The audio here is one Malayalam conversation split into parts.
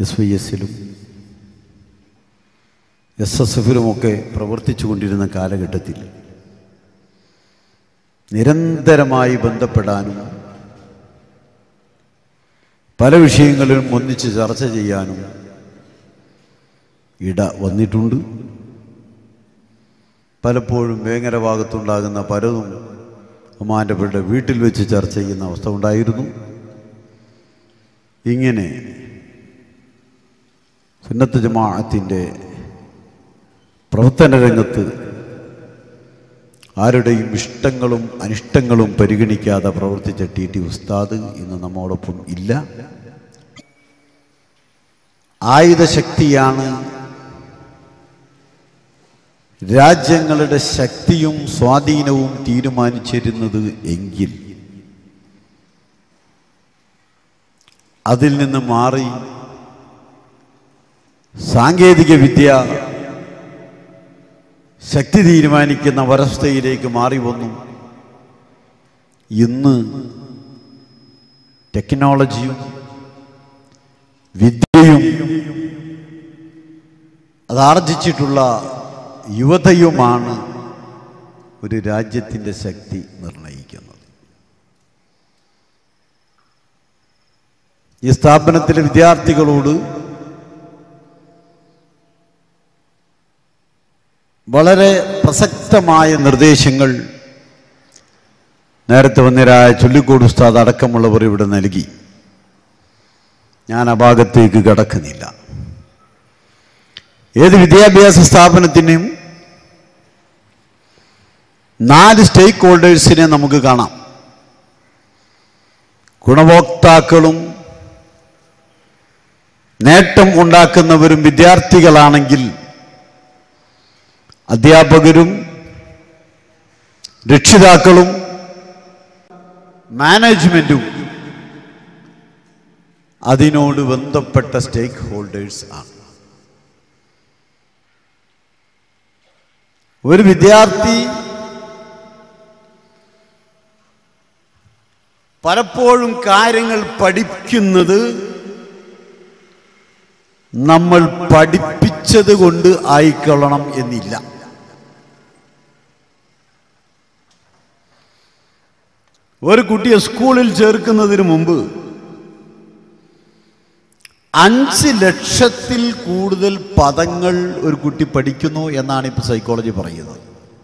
എസ് വൈ എസിലും എസ് എസ് എഫിലുമൊക്കെ പ്രവർത്തിച്ചു കൊണ്ടിരുന്ന കാലഘട്ടത്തിൽ നിരന്തരമായി ബന്ധപ്പെടാനും പല വിഷയങ്ങളിലും ഒന്നിച്ച് ചർച്ച ചെയ്യാനും ഇട വന്നിട്ടുണ്ട് പലപ്പോഴും വേങ്ങര ഭാഗത്തുണ്ടാകുന്ന പലതും ഉമ്മാൻ്റെപ്പയുടെ വീട്ടിൽ വെച്ച് ചർച്ച ചെയ്യുന്ന അവസ്ഥ ഉണ്ടായിരുന്നു ഇങ്ങനെ സുന്നത്ത് ജമാഅത്തിൻ്റെ പ്രവർത്തന രംഗത്ത് ആരുടെയും ഇഷ്ടങ്ങളും അനിഷ്ടങ്ങളും പരിഗണിക്കാതെ പ്രവർത്തിച്ച ടി ടി ഉസ്താദ് ഇന്ന് നമ്മോടൊപ്പം ഇല്ല ആയുധശക്തിയാണ് രാജ്യങ്ങളുടെ ശക്തിയും സ്വാധീനവും തീരുമാനിച്ചിരുന്നത് എങ്കിൽ അതിൽ നിന്ന് മാറി സാങ്കേതിക വിദ്യ ശക്തി തീരുമാനിക്കുന്ന ഒരവസ്ഥയിലേക്ക് മാറി വന്നു ഇന്ന് ടെക്നോളജിയും വിദ്യയും അതാർജിച്ചിട്ടുള്ള യുവതയുമാണ് ഒരു രാജ്യത്തിൻ്റെ ശക്തി നിർണയിക്കുന്നത് ഈ സ്ഥാപനത്തിലെ വിദ്യാർത്ഥികളോട് വളരെ പ്രസക്തമായ നിർദ്ദേശങ്ങൾ നേരത്തെ വന്നിരായ ചൊല്ലിക്കോട് ഉസ്താദ് അടക്കമുള്ളവർ ഇവിടെ നൽകി ഞാൻ ആ ഭാഗത്തേക്ക് കടക്കുന്നില്ല ഏത് വിദ്യാഭ്യാസ സ്ഥാപനത്തിനും നാല് സ്റ്റേക്ക് ഹോൾഡേഴ്സിനെ നമുക്ക് കാണാം ഗുണഭോക്താക്കളും നേട്ടം ഉണ്ടാക്കുന്നവരും വിദ്യാർത്ഥികളാണെങ്കിൽ അധ്യാപകരും രക്ഷിതാക്കളും മാനേജ്മെൻറ്റും അതിനോട് ബന്ധപ്പെട്ട സ്റ്റേക്ക് ഹോൾഡേഴ്സ് ആണ് ഒരു വിദ്യാർത്ഥി പലപ്പോഴും കാര്യങ്ങൾ പഠിക്കുന്നത് നമ്മൾ പഠിപ്പിച്ചത് കൊണ്ട് ആയിക്കൊള്ളണം എന്നില്ല ഒരു കുട്ടിയെ സ്കൂളിൽ ചേർക്കുന്നതിന് മുമ്പ് അഞ്ച് ലക്ഷത്തിൽ കൂടുതൽ പദങ്ങൾ ഒരു കുട്ടി പഠിക്കുന്നു എന്നാണ് ഇപ്പോൾ സൈക്കോളജി പറയുന്നത്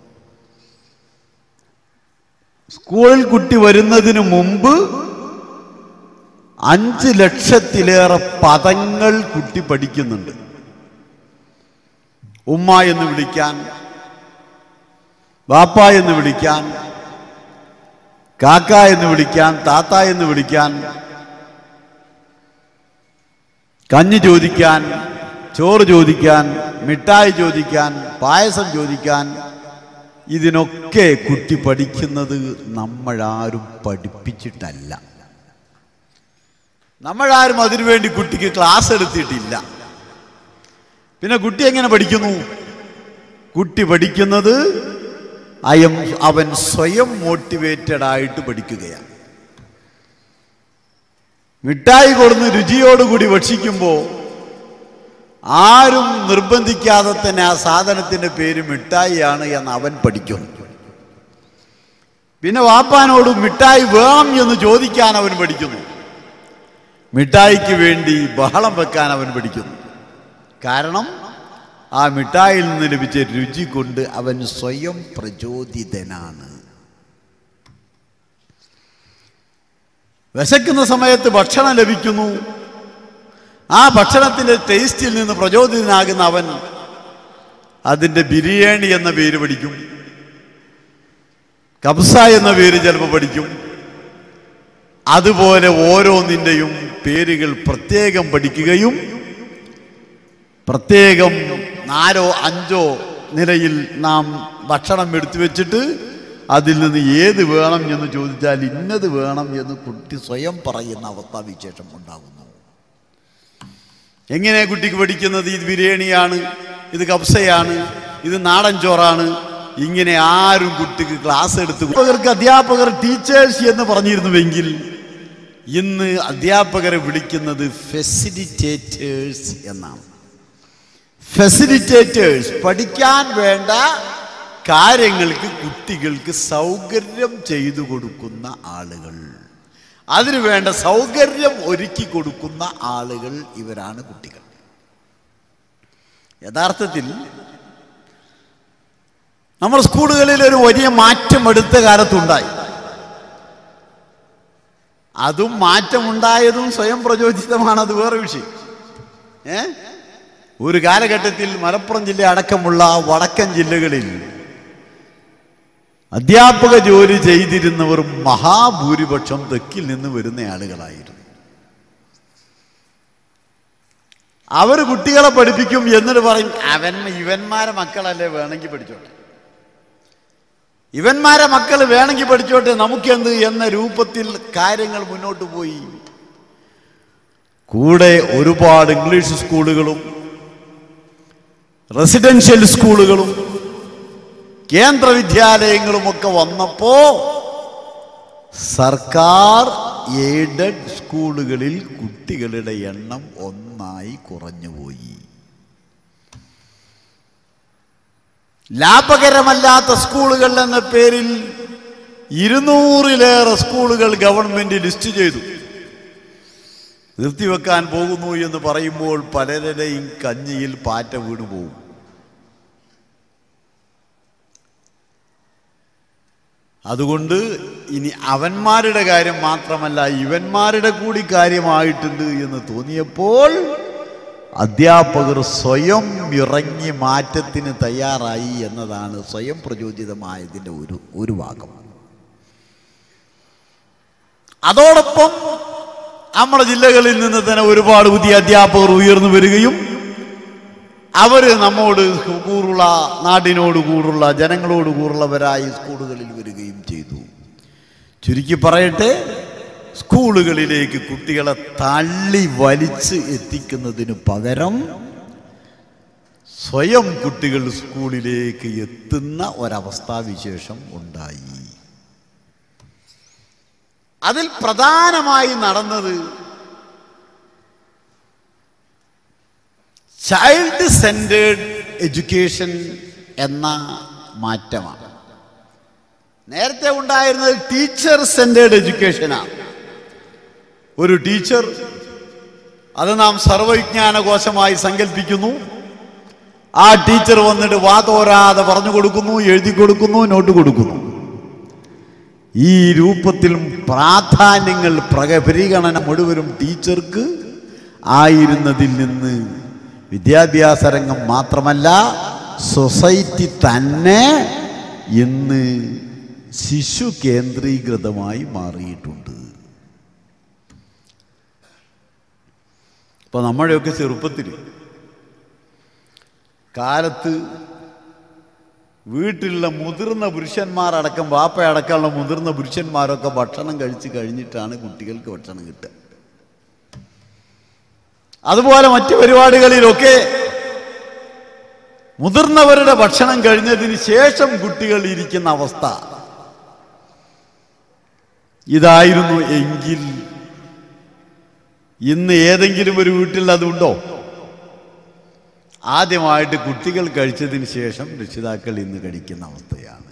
സ്കൂളിൽ കുട്ടി വരുന്നതിന് മുമ്പ് അഞ്ച് ലക്ഷത്തിലേറെ പദങ്ങൾ കുട്ടി പഠിക്കുന്നുണ്ട് ഉമ്മ എന്ന് വിളിക്കാൻ വാപ്പ എന്ന് വിളിക്കാൻ കാക്ക എന്ന് വിളിക്കാൻ താത്ത എന്ന് വിളിക്കാൻ കഞ്ഞി ചോദിക്കാൻ ചോറ് ചോദിക്കാൻ മിഠായി ചോദിക്കാൻ പായസം ചോദിക്കാൻ ഇതിനൊക്കെ കുട്ടി പഠിക്കുന്നത് നമ്മളാരും പഠിപ്പിച്ചിട്ടല്ല നമ്മളാരും അതിനുവേണ്ടി കുട്ടിക്ക് ക്ലാസ് എടുത്തിട്ടില്ല പിന്നെ കുട്ടി എങ്ങനെ പഠിക്കുന്നു കുട്ടി പഠിക്കുന്നത് അയം അവൻ സ്വയം മോട്ടിവേറ്റഡ് ആയിട്ട് പഠിക്കുകയാണ് മിഠായി കൊടുന്ന് രുചിയോടുകൂടി ഭക്ഷിക്കുമ്പോൾ ആരും നിർബന്ധിക്കാതെ തന്നെ ആ സാധനത്തിൻ്റെ പേര് മിഠായിയാണ് എന്ന് അവൻ പഠിക്കുന്നു പിന്നെ വാപ്പാനോട് മിഠായി വേണം എന്ന് ചോദിക്കാൻ അവൻ പഠിക്കുന്നു മിഠായിക്ക് വേണ്ടി ബഹളം വെക്കാൻ അവൻ പഠിക്കുന്നു കാരണം ആ മിഠായിൽ നിന്ന് ലഭിച്ച രുചി കൊണ്ട് അവൻ സ്വയം പ്രചോദിതനാണ് വിശക്കുന്ന സമയത്ത് ഭക്ഷണം ലഭിക്കുന്നു ആ ഭക്ഷണത്തിൻ്റെ ടേസ്റ്റിൽ നിന്ന് പ്രചോദിതനാകുന്ന അവൻ അതിൻ്റെ ബിരിയാണി എന്ന പേര് പഠിക്കും കബ്സ എന്ന പേര് ചിലപ്പോൾ പഠിക്കും അതുപോലെ ഓരോന്നിൻ്റെയും പേരുകൾ പ്രത്യേകം പഠിക്കുകയും പ്രത്യേകം നാലോ അഞ്ചോ നിലയിൽ നാം ഭക്ഷണം എടുത്തു വെച്ചിട്ട് അതിൽ നിന്ന് ഏത് വേണം എന്ന് ചോദിച്ചാൽ ഇന്നത് വേണം എന്ന് കുട്ടി സ്വയം പറയുന്ന അവസ്ഥാവിശേഷം ഉണ്ടാകുന്നു എങ്ങനെ കുട്ടിക്ക് പഠിക്കുന്നത് ഇത് ബിരിയാണിയാണ് ഇത് കബ്സയാണ് ഇത് നാടൻ ചോറാണ് ഇങ്ങനെ ആരും കുട്ടിക്ക് ക്ലാസ് എടുത്ത് അധ്യാപകർ അധ്യാപകർ ടീച്ചേഴ്സ് എന്ന് പറഞ്ഞിരുന്നുവെങ്കിൽ ഇന്ന് അധ്യാപകരെ വിളിക്കുന്നത് ഫെസിലിറ്റേറ്റേഴ്സ് എന്നാണ് ഫെസിലിറ്റേറ്റേഴ്സ് പഠിക്കാൻ വേണ്ട കാര്യങ്ങൾക്ക് കുട്ടികൾക്ക് സൗകര്യം ചെയ്തു കൊടുക്കുന്ന ആളുകൾ അതിനു വേണ്ട സൗകര്യം ഒരുക്കി കൊടുക്കുന്ന ആളുകൾ ഇവരാണ് കുട്ടികൾ യഥാർത്ഥത്തിൽ നമ്മൾ സ്കൂളുകളിൽ ഒരു വലിയ മാറ്റം എടുത്ത കാലത്തുണ്ടായി അതും മാറ്റമുണ്ടായതും സ്വയം പ്രചോദിതമാണ് അത് വേറെ വിഷയം ഏ ഒരു കാലഘട്ടത്തിൽ മലപ്പുറം ജില്ല അടക്കമുള്ള വടക്കൻ ജില്ലകളിൽ അധ്യാപക ജോലി ചെയ്തിരുന്നവർ മഹാഭൂരിപക്ഷം തെക്കിൽ നിന്ന് വരുന്ന ആളുകളായിരുന്നു അവർ കുട്ടികളെ പഠിപ്പിക്കും എന്നിട്ട് പറയും അവൻ ഇവന്മാരെ മക്കളല്ലേ വേണമെങ്കിൽ പഠിച്ചോട്ടെ ഇവന്മാരെ മക്കൾ വേണമെങ്കിൽ പഠിച്ചോട്ടെ നമുക്കെന്ത് എന്ന രൂപത്തിൽ കാര്യങ്ങൾ മുന്നോട്ട് പോയി കൂടെ ഒരുപാട് ഇംഗ്ലീഷ് സ്കൂളുകളും റെസിഡൻഷ്യൽ സ്കൂളുകളും കേന്ദ്ര വിദ്യാലയങ്ങളുമൊക്കെ വന്നപ്പോ സർക്കാർ എയ്ഡഡ് സ്കൂളുകളിൽ കുട്ടികളുടെ എണ്ണം ഒന്നായി കുറഞ്ഞുപോയി ലാഭകരമല്ലാത്ത സ്കൂളുകൾ എന്ന പേരിൽ ഇരുന്നൂറിലേറെ സ്കൂളുകൾ ഗവൺമെന്റ് ലിസ്റ്റ് ചെയ്തു നിർത്തിവെക്കാൻ പോകുന്നു എന്ന് പറയുമ്പോൾ പലരുടെയും കഞ്ഞിയിൽ പാറ്റ വീണു പോകും അതുകൊണ്ട് ഇനി അവന്മാരുടെ കാര്യം മാത്രമല്ല ഇവന്മാരുടെ കൂടി കാര്യമായിട്ടുണ്ട് എന്ന് തോന്നിയപ്പോൾ അധ്യാപകർ സ്വയം ഇറങ്ങി മാറ്റത്തിന് തയ്യാറായി എന്നതാണ് സ്വയം പ്രചോദിതമായതിൻ്റെ ഒരു ഒരു ഭാഗം അതോടൊപ്പം നമ്മുടെ ജില്ലകളിൽ നിന്ന് തന്നെ ഒരുപാട് പുതിയ അധ്യാപകർ ഉയർന്നു വരികയും അവർ നമ്മോട് കൂറുള്ള നാടിനോട് കൂറുള്ള ജനങ്ങളോട് കൂറുള്ളവരായി സ്കൂളുകളിൽ വരികയും ചെയ്തു ചുരുക്കി പറയട്ടെ സ്കൂളുകളിലേക്ക് കുട്ടികളെ തള്ളി വലിച്ച് എത്തിക്കുന്നതിന് പകരം സ്വയം കുട്ടികൾ സ്കൂളിലേക്ക് എത്തുന്ന ഒരവസ്ഥാവിശേഷം ഉണ്ടായി അതിൽ പ്രധാനമായി നടന്നത് ചൈൽഡ് സെൻറ്റേഡ് എഡ്യൂക്കേഷൻ എന്ന മാറ്റമാണ് നേരത്തെ ഉണ്ടായിരുന്നത് ടീച്ചർ സെൻറ്റേഡ് എഡ്യൂക്കേഷനാണ് ഒരു ടീച്ചർ അത് നാം സർവവിജ്ഞാനകോശമായി സങ്കല്പിക്കുന്നു ആ ടീച്ചർ വന്നിട്ട് വാതോരാതെ പറഞ്ഞു കൊടുക്കുന്നു എഴുതി കൊടുക്കുന്നു നോട്ട് കൊടുക്കുന്നു ഈ രൂപത്തിൽ പ്രാധാന്യങ്ങൾ പ്രക പരിഗണന മുഴുവനും ടീച്ചർക്ക് ആയിരുന്നതിൽ നിന്ന് വിദ്യാഭ്യാസ രംഗം മാത്രമല്ല സൊസൈറ്റി തന്നെ ഇന്ന് ശിശു കേന്ദ്രീകൃതമായി മാറിയിട്ടുണ്ട് ഇപ്പൊ നമ്മുടെയൊക്കെ ചെറുപ്പത്തിൽ കാലത്ത് വീട്ടിലുള്ള മുതിർന്ന പുരുഷന്മാരടക്കം വാപ്പയടക്കമുള്ള മുതിർന്ന പുരുഷന്മാരൊക്കെ ഭക്ഷണം കഴിച്ച് കഴിഞ്ഞിട്ടാണ് കുട്ടികൾക്ക് ഭക്ഷണം കിട്ടുക അതുപോലെ മറ്റു പരിപാടികളിലൊക്കെ മുതിർന്നവരുടെ ഭക്ഷണം കഴിഞ്ഞതിന് ശേഷം കുട്ടികൾ ഇരിക്കുന്ന അവസ്ഥ ഇതായിരുന്നു എങ്കിൽ ഇന്ന് ഏതെങ്കിലും ഒരു വീട്ടിൽ അതുണ്ടോ ആദ്യമായിട്ട് കുട്ടികൾ കഴിച്ചതിന് ശേഷം രക്ഷിതാക്കൾ ഇന്ന് കഴിക്കുന്ന അവസ്ഥയാണ്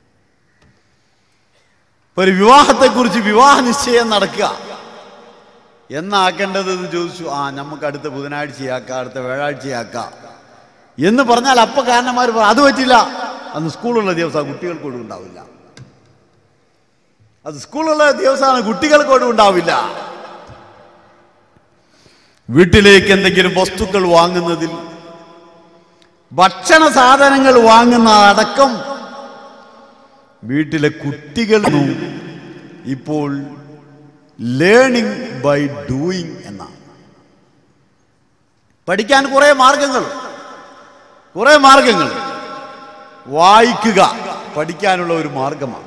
ഒരു വിവാഹത്തെക്കുറിച്ച് വിവാഹ നിശ്ചയം നടക്കുക എന്നാക്കേണ്ടത് എന്ന് ചോദിച്ചു ആ നമുക്ക് അടുത്ത ബുധനാഴ്ചയാക്കാം അടുത്ത വ്യാഴാഴ്ചയാക്കാം എന്ന് പറഞ്ഞാൽ അപ്പ കാരണന്മാർ പറ അത് പറ്റില്ല അന്ന് സ്കൂളുള്ള ദിവസം കുട്ടികൾക്ക് ഒഴിവുണ്ടാവില്ല അത് സ്കൂളുള്ള ദിവസമാണ് കുട്ടികൾക്ക് ഒഴിവുണ്ടാവില്ല വീട്ടിലേക്ക് എന്തെങ്കിലും വസ്തുക്കൾ വാങ്ങുന്നതിൽ ഭക്ഷണ സാധനങ്ങൾ വാങ്ങുന്ന അടക്കം വീട്ടിലെ കുട്ടികൾ ഇപ്പോൾ ലേണിംഗ് ബൈ ഡൂയിങ് എന്നാണ് പഠിക്കാൻ കുറേ മാർഗങ്ങൾ കുറേ മാർഗങ്ങൾ വായിക്കുക പഠിക്കാനുള്ള ഒരു മാർഗമാണ്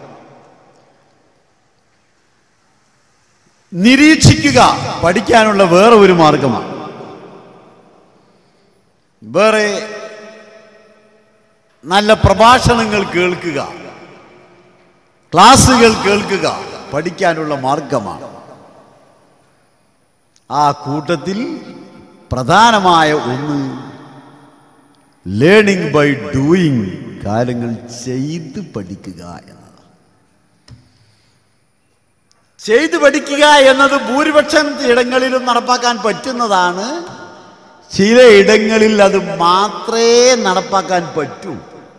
നിരീക്ഷിക്കുക പഠിക്കാനുള്ള വേറെ ഒരു മാർഗമാണ് വേറെ നല്ല പ്രഭാഷണങ്ങൾ കേൾക്കുക ക്ലാസ്സുകൾ കേൾക്കുക പഠിക്കാനുള്ള മാർഗമാണ് ആ കൂട്ടത്തിൽ പ്രധാനമായ ഒന്ന് ലേണിംഗ് ബൈ ഡൂയിങ് കാര്യങ്ങൾ ചെയ്ത് പഠിക്കുക എന്നതാണ് ചെയ്ത് പഠിക്കുക എന്നത് ഭൂരിപക്ഷം ഇടങ്ങളിലും നടപ്പാക്കാൻ പറ്റുന്നതാണ് ചില ഇടങ്ങളിൽ അത് മാത്രമേ നടപ്പാക്കാൻ പറ്റൂ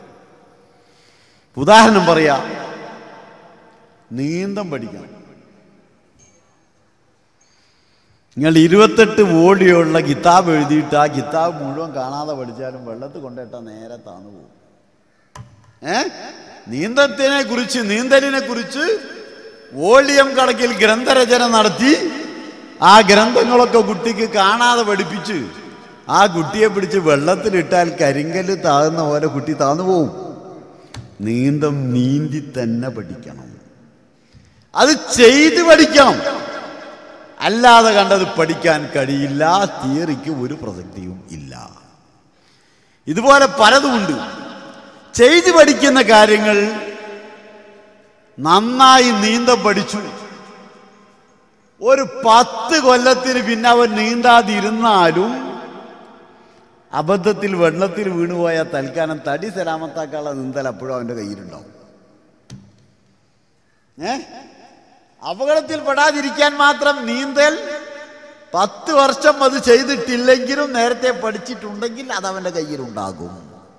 ഉദാഹരണം പറയാം നീന്തം പഠിക്കണം നിങ്ങൾ ഇരുപത്തെട്ട് വോളിയുള്ള കിതാബ് എഴുതിയിട്ട് ആ കിതാബ് മുഴുവൻ കാണാതെ പഠിച്ചാലും വെള്ളത്തിൽ കൊണ്ടിട്ടാൽ നേരെ താന്നു പോകും ഏ നീന്തത്തിനെ കുറിച്ച് നീന്തലിനെ കുറിച്ച് വോളിയം കണക്കിൽ ഗ്രന്ഥരചന നടത്തി ആ ഗ്രന്ഥങ്ങളൊക്കെ കുട്ടിക്ക് കാണാതെ പഠിപ്പിച്ച് ആ കുട്ടിയെ പിടിച്ച് വെള്ളത്തിലിട്ടാൽ കരിങ്കല്ല് താഴ്ന്ന പോലെ കുട്ടി താന്നു പോവും നീന്തം നീന്തി തന്നെ പഠിക്കണം അത് ചെയ്ത് പഠിക്കണം അല്ലാതെ കണ്ടത് പഠിക്കാൻ കഴിയില്ല തിയറിക്ക് ഒരു പ്രസക്തിയും ഇല്ല ഇതുപോലെ പലതുമുണ്ട് ചെയ്ത് പഠിക്കുന്ന കാര്യങ്ങൾ നന്നായി നീന്തം പഠിച്ചു ഒരു പത്ത് കൊല്ലത്തിന് പിന്നെ അവൻ നീന്താതിരുന്നാലും അബദ്ധത്തിൽ വെള്ളത്തിൽ വീണുപോയ തൽക്കാലം തടി സലാമത്താക്കാനുള്ള നീന്തൽ അപ്പോഴും അവൻ്റെ കയ്യിലുണ്ടാവും ഏ അപകടത്തിൽ പെടാതിരിക്കാൻ മാത്രം നീന്തൽ പത്ത് വർഷം അത് ചെയ്തിട്ടില്ലെങ്കിലും നേരത്തെ പഠിച്ചിട്ടുണ്ടെങ്കിൽ അത് അവൻ്റെ കയ്യിലുണ്ടാകും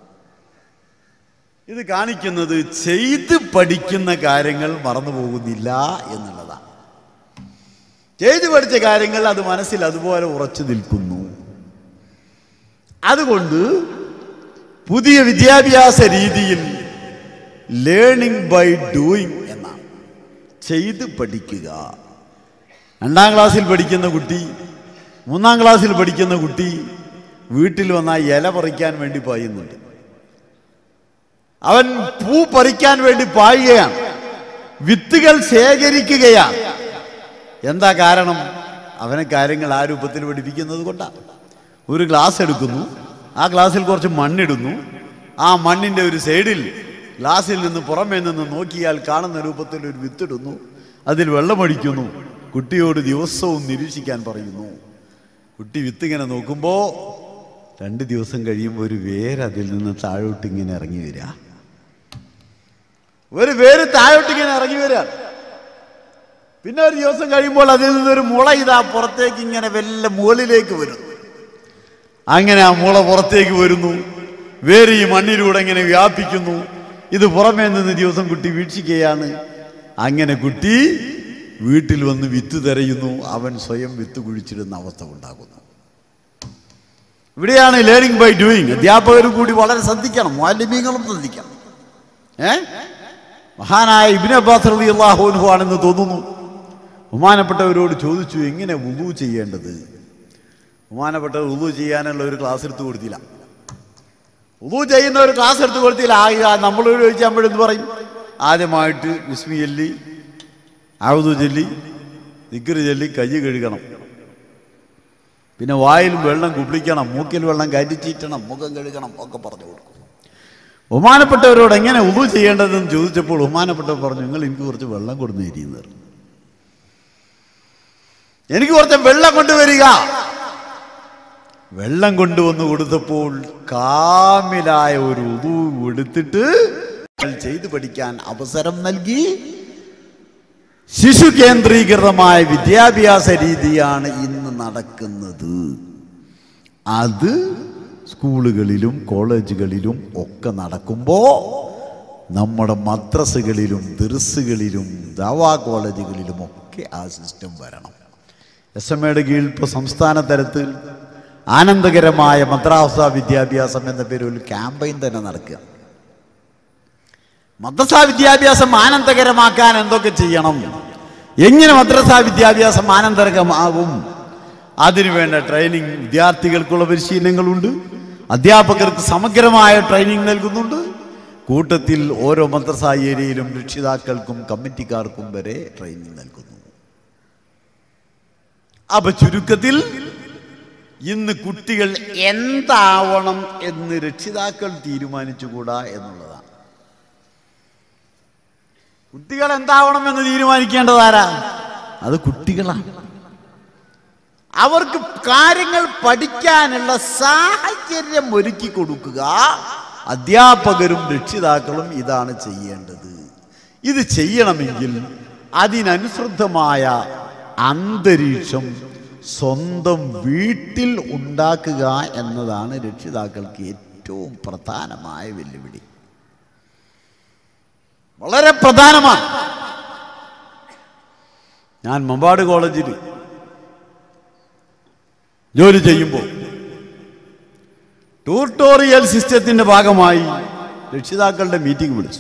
ഇത് കാണിക്കുന്നത് ചെയ്ത് പഠിക്കുന്ന കാര്യങ്ങൾ മറന്നു പോകുന്നില്ല എന്നുള്ളതാണ് ചെയ്തു പഠിച്ച കാര്യങ്ങൾ അത് മനസ്സിൽ അതുപോലെ ഉറച്ചു നിൽക്കുന്നു അതുകൊണ്ട് പുതിയ വിദ്യാഭ്യാസ രീതിയിൽ ലേണിംഗ് ബൈ ഡൂയിങ് എന്നാണ് ചെയ്ത് പഠിക്കുക രണ്ടാം ക്ലാസ്സിൽ പഠിക്കുന്ന കുട്ടി മൂന്നാം ക്ലാസ്സിൽ പഠിക്കുന്ന കുട്ടി വീട്ടിൽ വന്നാൽ ഇല പറിക്കാൻ വേണ്ടി പായുന്നുണ്ട് അവൻ പൂ പറിക്കാൻ വേണ്ടി പായുകയാണ് വിത്തുകൾ ശേഖരിക്കുകയാണ് എന്താ കാരണം അവനെ കാര്യങ്ങൾ ആ രൂപത്തിൽ പഠിപ്പിക്കുന്നത് കൊണ്ടാണ് ഒരു ഗ്ലാസ് എടുക്കുന്നു ആ ഗ്ലാസ്സിൽ കുറച്ച് മണ്ണിടുന്നു ആ മണ്ണിൻ്റെ ഒരു സൈഡിൽ ഗ്ലാസ്സിൽ നിന്ന് പുറമേ നിന്ന് നോക്കിയാൽ കാണുന്ന രൂപത്തിൽ ഒരു വിത്തിടുന്നു അതിൽ വെള്ളമൊഴിക്കുന്നു കുട്ടിയോട് ദിവസവും നിരീക്ഷിക്കാൻ പറയുന്നു കുട്ടി വിത്ത് ഇങ്ങനെ നോക്കുമ്പോൾ രണ്ട് ദിവസം കഴിയുമ്പോൾ ഒരു വേര് അതിൽ നിന്ന് താഴോട്ട് ഇങ്ങനെ ഇറങ്ങി വരിക ഒരു വേര് താഴോട്ട് ഇങ്ങനെ ഇറങ്ങി വരിക പിന്നെ ഒരു ദിവസം കഴിയുമ്പോൾ അതിൽ നിന്നൊരു മുള ഇതാ പുറത്തേക്ക് ഇങ്ങനെ വല്ല മുകളിലേക്ക് വരുന്നു അങ്ങനെ ആ മുള പുറത്തേക്ക് വരുന്നു വേര് ഈ മണ്ണിലൂടെ ഇങ്ങനെ വ്യാപിക്കുന്നു ഇത് പുറമേ നിന്ന് ദിവസം കുട്ടി വീക്ഷിക്കുകയാണ് അങ്ങനെ കുട്ടി വീട്ടിൽ വന്ന് വിത്ത് തിരയുന്നു അവൻ സ്വയം വിത്ത് കുഴിച്ചിടുന്ന അവസ്ഥ ഉണ്ടാകുന്നു ഇവിടെയാണ് ലേണിംഗ് ബൈ ഡൂയിങ് അധ്യാപകരും കൂടി വളരെ ശ്രദ്ധിക്കണം മാലിന്യങ്ങളും ശ്രദ്ധിക്കണം ഏ മഹാനായ ഇബിൻ അബ്ബാസ് റളി അള്ളാഹുൻഹു ആണെന്ന് തോന്നുന്നു ബഹുമാനപ്പെട്ടവരോട് ചോദിച്ചു എങ്ങനെ വുളു ചെയ്യേണ്ടത് ബഹുമാനപ്പെട്ട വുളു ചെയ്യാനുള്ള ഒരു ക്ലാസ് എടുത്തു കൊടുത്തില്ല വുളു ചെയ്യുന്ന ഒരു ക്ലാസ് എടുത്തു കൊടുത്തില്ല ആ നമ്മളോട് ചോദിച്ചാൽ പറയും ആദ്യമായിട്ട് വിസ്മി ചൊല്ലി ആവുതു ചൊല്ലി ദിക്കറ് ചൊല്ലി കൈ കഴുകണം പിന്നെ വായിൽ വെള്ളം കുപ്പിക്കണം മൂക്കിൽ വെള്ളം കയറ്റിച്ചീറ്റണം മുഖം കഴുകണം ഒക്കെ പറഞ്ഞു കൊടുക്കും ബഹുമാനപ്പെട്ടവരോട് എങ്ങനെ ഉതു ചെയ്യേണ്ടതെന്ന് ചോദിച്ചപ്പോൾ ബഹുമാനപ്പെട്ടവർ പറഞ്ഞു നിങ്ങൾ എനിക്ക് കുറച്ച് വെള്ളം കൊടുന്നു തരീന്ന് എനിക്ക് കുറച്ച് വെള്ളം കൊണ്ടുവരിക വെള്ളം കൊണ്ടുവന്ന് കൊടുത്തപ്പോൾ കാമിലായ ഒരു ഉതു എടുത്തിട്ട് ചെയ്തു പഠിക്കാൻ അവസരം നൽകി ശിശു കേന്ദ്രീകൃതമായ വിദ്യാഭ്യാസ രീതിയാണ് ഇന്ന് നടക്കുന്നത് അത് സ്കൂളുകളിലും കോളേജുകളിലും ഒക്കെ നടക്കുമ്പോൾ നമ്മുടെ മദ്രസകളിലും ദിർസുകളിലും ദവാ കോളേജുകളിലും ഒക്കെ ആ സിസ്റ്റം വരണം എസ് എം എയുടെ കീഴിൽ ഇപ്പോൾ സംസ്ഥാന തലത്തിൽ ആനന്ദകരമായ മദ്രാസ വിദ്യാഭ്യാസം എന്ന പേരിൽ ഒരു ക്യാമ്പയിൻ തന്നെ നടക്കുക മദ്രസ വിദ്യാഭ്യാസം ആനന്ദകരമാക്കാൻ എന്തൊക്കെ ചെയ്യണം എങ്ങനെ മദ്രസ വിദ്യാഭ്യാസം ആനന്ദകരമാകും അതിനുവേണ്ട ട്രെയിനിങ് വിദ്യാർത്ഥികൾക്കുള്ള പരിശീലനങ്ങളുണ്ട് അധ്യാപകർക്ക് സമഗ്രമായ ട്രെയിനിങ് നൽകുന്നുണ്ട് കൂട്ടത്തിൽ ഓരോ മദ്രസ ഏരിയയിലും രക്ഷിതാക്കൾക്കും കമ്മിറ്റിക്കാർക്കും വരെ ട്രെയിനിങ് നൽകുന്നു അപ്പൊ ചുരുക്കത്തിൽ ഇന്ന് കുട്ടികൾ എന്താവണം എന്ന് രക്ഷിതാക്കൾ തീരുമാനിച്ചുകൂടാ എന്നുള്ളതാണ് കുട്ടികൾ എന്താവണം എന്ന് തീരുമാനിക്കേണ്ടത് ആരാ അത് കുട്ടികളാണ് അവർക്ക് കാര്യങ്ങൾ പഠിക്കാനുള്ള സാഹചര്യം ഒരുക്കി കൊടുക്കുക അധ്യാപകരും രക്ഷിതാക്കളും ഇതാണ് ചെയ്യേണ്ടത് ഇത് ചെയ്യണമെങ്കിൽ അതിനനുസൃതമായ അന്തരീക്ഷം സ്വന്തം വീട്ടിൽ ഉണ്ടാക്കുക എന്നതാണ് രക്ഷിതാക്കൾക്ക് ഏറ്റവും പ്രധാനമായ വെല്ലുവിളി വളരെ പ്രധാനമാണ് ഞാൻ മമ്പാട് കോളേജിൽ ജോലി ചെയ്യുമ്പോൾ ട്യൂട്ടോറിയൽ സിസ്റ്റത്തിന്റെ ഭാഗമായി രക്ഷിതാക്കളുടെ മീറ്റിംഗ് വിളിച്ചു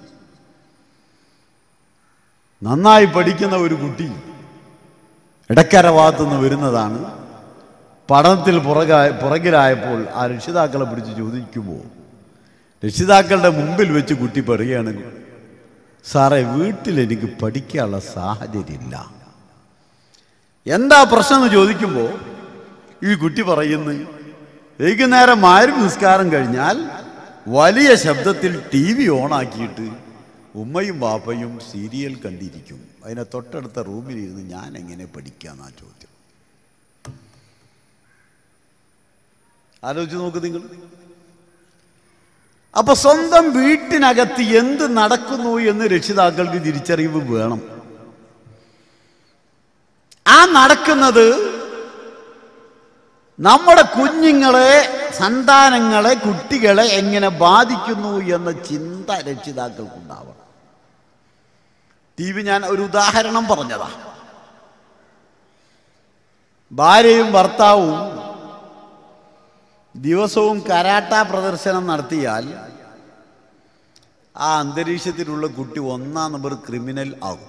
നന്നായി പഠിക്കുന്ന ഒരു കുട്ടി ഇടക്കര ഭാഗത്തുനിന്ന് വരുന്നതാണ് പഠനത്തിൽ പുറക പുറകിലായപ്പോൾ ആ രക്ഷിതാക്കളെ പിടിച്ച് ചോദിക്കുമ്പോൾ രക്ഷിതാക്കളുടെ മുമ്പിൽ വെച്ച് കുട്ടി പറയുകയാണ് സാറേ വീട്ടിൽ എനിക്ക് പഠിക്കാനുള്ള സാഹചര്യമില്ല എന്താ പ്രശ്നം എന്ന് ചോദിക്കുമ്പോൾ ഈ കുട്ടി പറയുന്നു വൈകുന്നേരം മാരും നിസ്കാരം കഴിഞ്ഞാൽ വലിയ ശബ്ദത്തിൽ ടി വി ഓണാക്കിയിട്ട് ഉമ്മയും ബാപ്പയും സീരിയൽ കണ്ടിരിക്കും അതിനെ തൊട്ടടുത്ത റൂമിലിരുന്ന് ഞാൻ എങ്ങനെ പഠിക്കാന്നാ ചോദ്യം ആലോചിച്ച് നോക്ക് നിങ്ങൾ അപ്പൊ സ്വന്തം വീട്ടിനകത്ത് എന്ത് നടക്കുന്നു എന്ന് രക്ഷിതാക്കൾക്ക് തിരിച്ചറിവ് വേണം ആ നടക്കുന്നത് നമ്മുടെ കുഞ്ഞുങ്ങളെ സന്താനങ്ങളെ കുട്ടികളെ എങ്ങനെ ബാധിക്കുന്നു എന്ന ചിന്ത രക്ഷിതാക്കൾക്കുണ്ടാവണം ടി വി ഞാൻ ഒരു ഉദാഹരണം പറഞ്ഞതാ ഭാര്യയും ഭർത്താവും ദിവസവും കരാട്ട പ്രദർശനം നടത്തിയാൽ ആ അന്തരീക്ഷത്തിലുള്ള കുട്ടി ഒന്നാം നമ്പർ ക്രിമിനൽ ആകും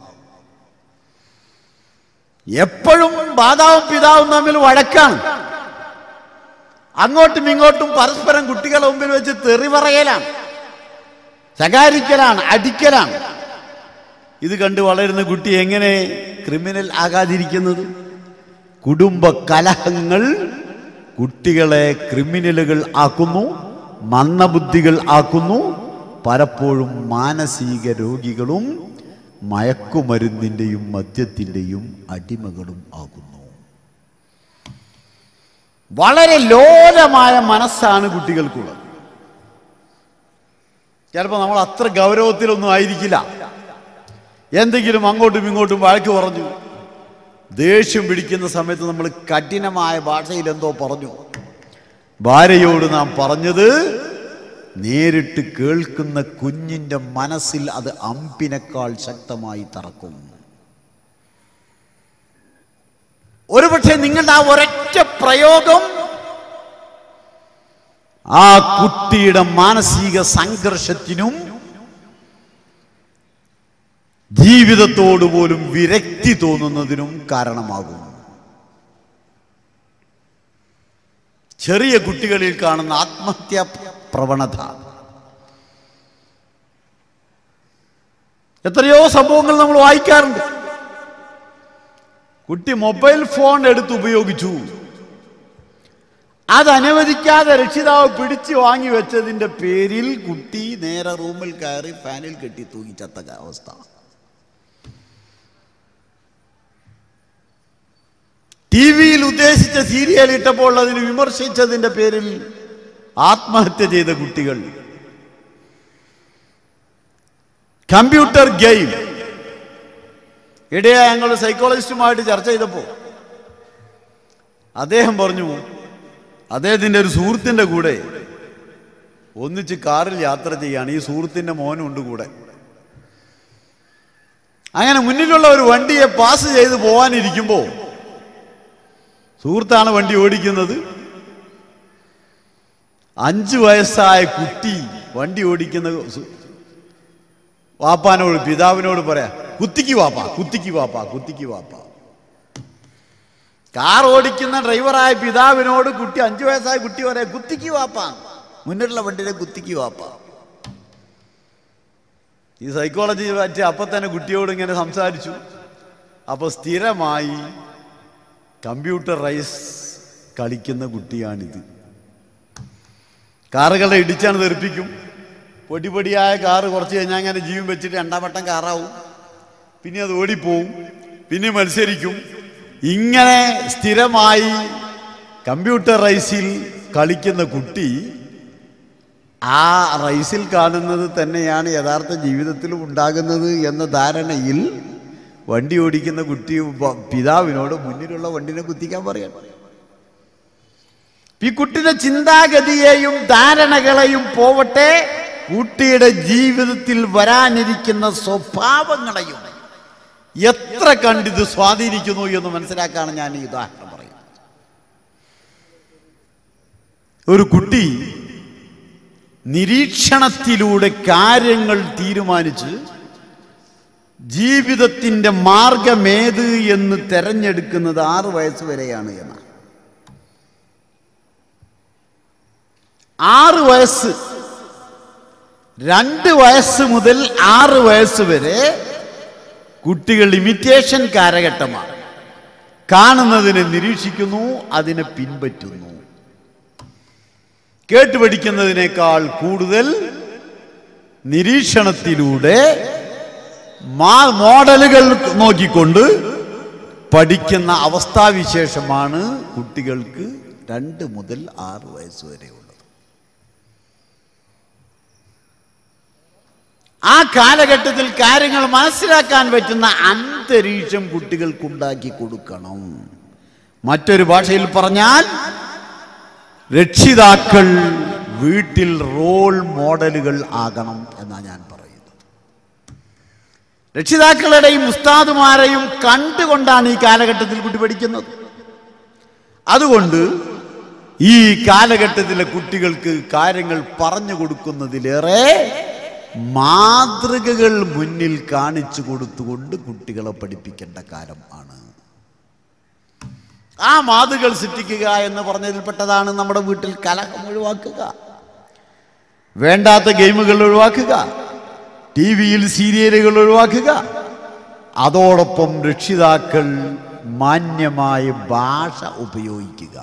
എപ്പോഴും മാതാവും പിതാവും തമ്മിൽ വഴക്കാണ് അങ്ങോട്ടും ഇങ്ങോട്ടും പരസ്പരം കുട്ടികളെ മുമ്പിൽ വെച്ച് തെറി പറയലാണ് ശകാരിക്കലാണ് അടിക്കലാണ് ഇത് കണ്ട് വളരുന്ന കുട്ടി എങ്ങനെ ക്രിമിനൽ ആകാതിരിക്കുന്നത് കുടുംബ കലഹങ്ങൾ കുട്ടികളെ ക്രിമിനലുകൾ ആക്കുന്നു മന്ദബുദ്ധികൾ ആക്കുന്നു പലപ്പോഴും മാനസിക രോഗികളും മയക്കുമരുന്നിൻ്റെയും മദ്യത്തിൻ്റെയും അടിമകളും ആകുന്നു വളരെ ലോലമായ മനസ്സാണ് കുട്ടികൾക്കുള്ളത് ചിലപ്പോൾ നമ്മൾ അത്ര ഗൗരവത്തിലൊന്നും ആയിരിക്കില്ല എന്തെങ്കിലും അങ്ങോട്ടും ഇങ്ങോട്ടും വഴക്ക് പറഞ്ഞു ദേഷ്യം പിടിക്കുന്ന സമയത്ത് നമ്മൾ കഠിനമായ ഭാഷയിൽ എന്തോ പറഞ്ഞു ഭാര്യയോട് നാം പറഞ്ഞത് നേരിട്ട് കേൾക്കുന്ന കുഞ്ഞിൻ്റെ മനസ്സിൽ അത് അമ്പിനേക്കാൾ ശക്തമായി തറക്കും ഒരുപക്ഷെ നിങ്ങളുടെ ആ ഒരൊറ്റ പ്രയോഗം ആ കുട്ടിയുടെ മാനസിക സംഘർഷത്തിനും ജീവിതത്തോട് പോലും വിരക്തി തോന്നുന്നതിനും കാരണമാകും ചെറിയ കുട്ടികളിൽ കാണുന്ന ആത്മഹത്യാ പ്രവണത എത്രയോ സംഭവങ്ങൾ നമ്മൾ വായിക്കാറുണ്ട് കുട്ടി മൊബൈൽ ഫോൺ എടുത്ത് ഉപയോഗിച്ചു അത് അനുവദിക്കാതെ രക്ഷിതാവ് പിടിച്ചു വാങ്ങി വെച്ചതിന്റെ പേരിൽ കുട്ടി നേരെ റൂമിൽ കയറി ഫാനിൽ കെട്ടി തൂങ്ങി ചത്ത അവസ്ഥ ടി വിയിൽ ഉദ്ദേശിച്ച സീരിയൽ ഇട്ടപ്പോൾ അതിന് വിമർശിച്ചതിന്റെ പേരിൽ ആത്മഹത്യ ചെയ്ത കുട്ടികൾ കമ്പ്യൂട്ടർ ഗെയിം ഇടയാ ഞങ്ങൾ സൈക്കോളജിസ്റ്റുമായിട്ട് ചർച്ച ചെയ്തപ്പോൾ അദ്ദേഹം പറഞ്ഞു അദ്ദേഹത്തിൻ്റെ ഒരു സുഹൃത്തിൻ്റെ കൂടെ ഒന്നിച്ച് കാറിൽ യാത്ര ചെയ്യാണ് ഈ സുഹൃത്തിൻ്റെ മോനുണ്ട് കൂടെ അങ്ങനെ മുന്നിലുള്ള ഒരു വണ്ടിയെ പാസ് ചെയ്ത് പോകാനിരിക്കുമ്പോൾ സുഹൃത്താണ് വണ്ടി ഓടിക്കുന്നത് അഞ്ചു വയസ്സായ കുട്ടി വണ്ടി ഓടിക്കുന്ന സു- വാപ്പാനോട് പിതാവിനോട് പറയാ കുത്തിക്ക് വാപ്പ കുത്തിക്ക് വാപ്പ കുത്തിക്ക് വാപ്പ കാർ ഓടിക്കുന്ന ഡ്രൈവറായ പിതാവിനോട് കുട്ടി അഞ്ചു വയസ്സായ കുട്ടി പറയാ കുത്തിക്ക് വാപ്പ മുന്നിലുള്ള വണ്ടിയിലെ കുത്തിക്ക് വാപ്പ ഈ സൈക്കോളജി പറ്റി അപ്പൊ തന്നെ കുട്ടിയോട് ഇങ്ങനെ സംസാരിച്ചു അപ്പൊ സ്ഥിരമായി കമ്പ്യൂട്ടറൈസ് കളിക്കുന്ന കുട്ടിയാണിത് കാറുകളെ ഇടിച്ചാണ് തെറിപ്പിക്കും പൊടി പൊടിയായ കാറ് കുറച്ച് കഴിഞ്ഞാൽ അങ്ങനെ ജീവൻ വെച്ചിട്ട് രണ്ടാം വട്ടം കാറാവും പിന്നെ അത് ഓടിപ്പോവും പിന്നെ മത്സരിക്കും ഇങ്ങനെ സ്ഥിരമായി കമ്പ്യൂട്ടർ റൈസിൽ കളിക്കുന്ന കുട്ടി ആ റൈസിൽ കാണുന്നത് തന്നെയാണ് യഥാർത്ഥ ജീവിതത്തിലും ഉണ്ടാകുന്നത് എന്ന ധാരണയിൽ വണ്ടി ഓടിക്കുന്ന കുട്ടി വ- പിതാവിനോട് മുന്നിലുള്ള വണ്ടിനെ കുത്തിക്കാൻ പറയണം ഈ കുട്ടിയുടെ ചിന്താഗതിയെയും ധാരണകളെയും പോവട്ടെ കുട്ടിയുടെ ജീവിതത്തിൽ വരാനിരിക്കുന്ന സ്വഭാവങ്ങളെയും എത്ര കണ്ടിത് സ്വാധീനിക്കുന്നു എന്ന് മനസ്സിലാക്കാണ് ഞാൻ ഈ ഉദാഹരണം പറയുന്നത് ഒരു കുട്ടി നിരീക്ഷണത്തിലൂടെ കാര്യങ്ങൾ തീരുമാനിച്ച് ജീവിതത്തിൻ്റെ മാർഗമേത് എന്ന് തെരഞ്ഞെടുക്കുന്നത് ആറ് വയസ്സ് വരെയാണ് എന്നാണ് ആറ് വയസ്സ് രണ്ട് വയസ്സ് മുതൽ ആറ് വയസ്സ് വരെ കുട്ടികൾ ഇമിറ്റേഷൻ കാലഘട്ടമാണ് കാണുന്നതിനെ നിരീക്ഷിക്കുന്നു അതിനെ പിൻപറ്റുന്നു കേട്ടുപഠിക്കുന്നതിനേക്കാൾ കൂടുതൽ നിരീക്ഷണത്തിലൂടെ മാ- മോഡലുകൾ നോക്കിക്കൊണ്ട് പഠിക്കുന്ന അവസ്ഥാവിശേഷമാണ് കുട്ടികൾക്ക് രണ്ട് മുതൽ ആറ് വയസ്സ് വരെ ഉള്ളത് ആ കാലഘട്ടത്തിൽ കാര്യങ്ങൾ മനസ്സിലാക്കാൻ പറ്റുന്ന അന്തരീക്ഷം കുട്ടികൾക്കുണ്ടാക്കി കൊടുക്കണം മറ്റൊരു ഭാഷയിൽ പറഞ്ഞാൽ രക്ഷിതാക്കൾ വീട്ടിൽ റോൾ മോഡലുകൾ ആകണം എന്നാണ് ഞാൻ പറയുന്നത് രക്ഷിതാക്കളുടെയും ഉസ്താദുമാരെയും കണ്ടുകൊണ്ടാണ് ഈ കാലഘട്ടത്തിൽ കുട്ടി പഠിക്കുന്നത് അതുകൊണ്ട് ഈ കാലഘട്ടത്തിലെ കുട്ടികൾക്ക് കാര്യങ്ങൾ പറഞ്ഞു കൊടുക്കുന്നതിലേറെ മാതൃകകൾ മുന്നിൽ കാണിച്ചു കൊടുത്തുകൊണ്ട് കുട്ടികളെ പഠിപ്പിക്കേണ്ട കാലം ആണ് ആ മാതൃകൾ സൃഷ്ടിക്കുക എന്ന് പറഞ്ഞതിൽപ്പെട്ടതാണ് നമ്മുടെ വീട്ടിൽ കലഹം ഒഴിവാക്കുക വേണ്ടാത്ത ഗെയിമുകൾ ഒഴിവാക്കുക ടി വിയിൽ സീരിയലുകൾ ഒഴിവാക്കുക അതോടൊപ്പം രക്ഷിതാക്കൾ മാന്യമായ ഭാഷ ഉപയോഗിക്കുക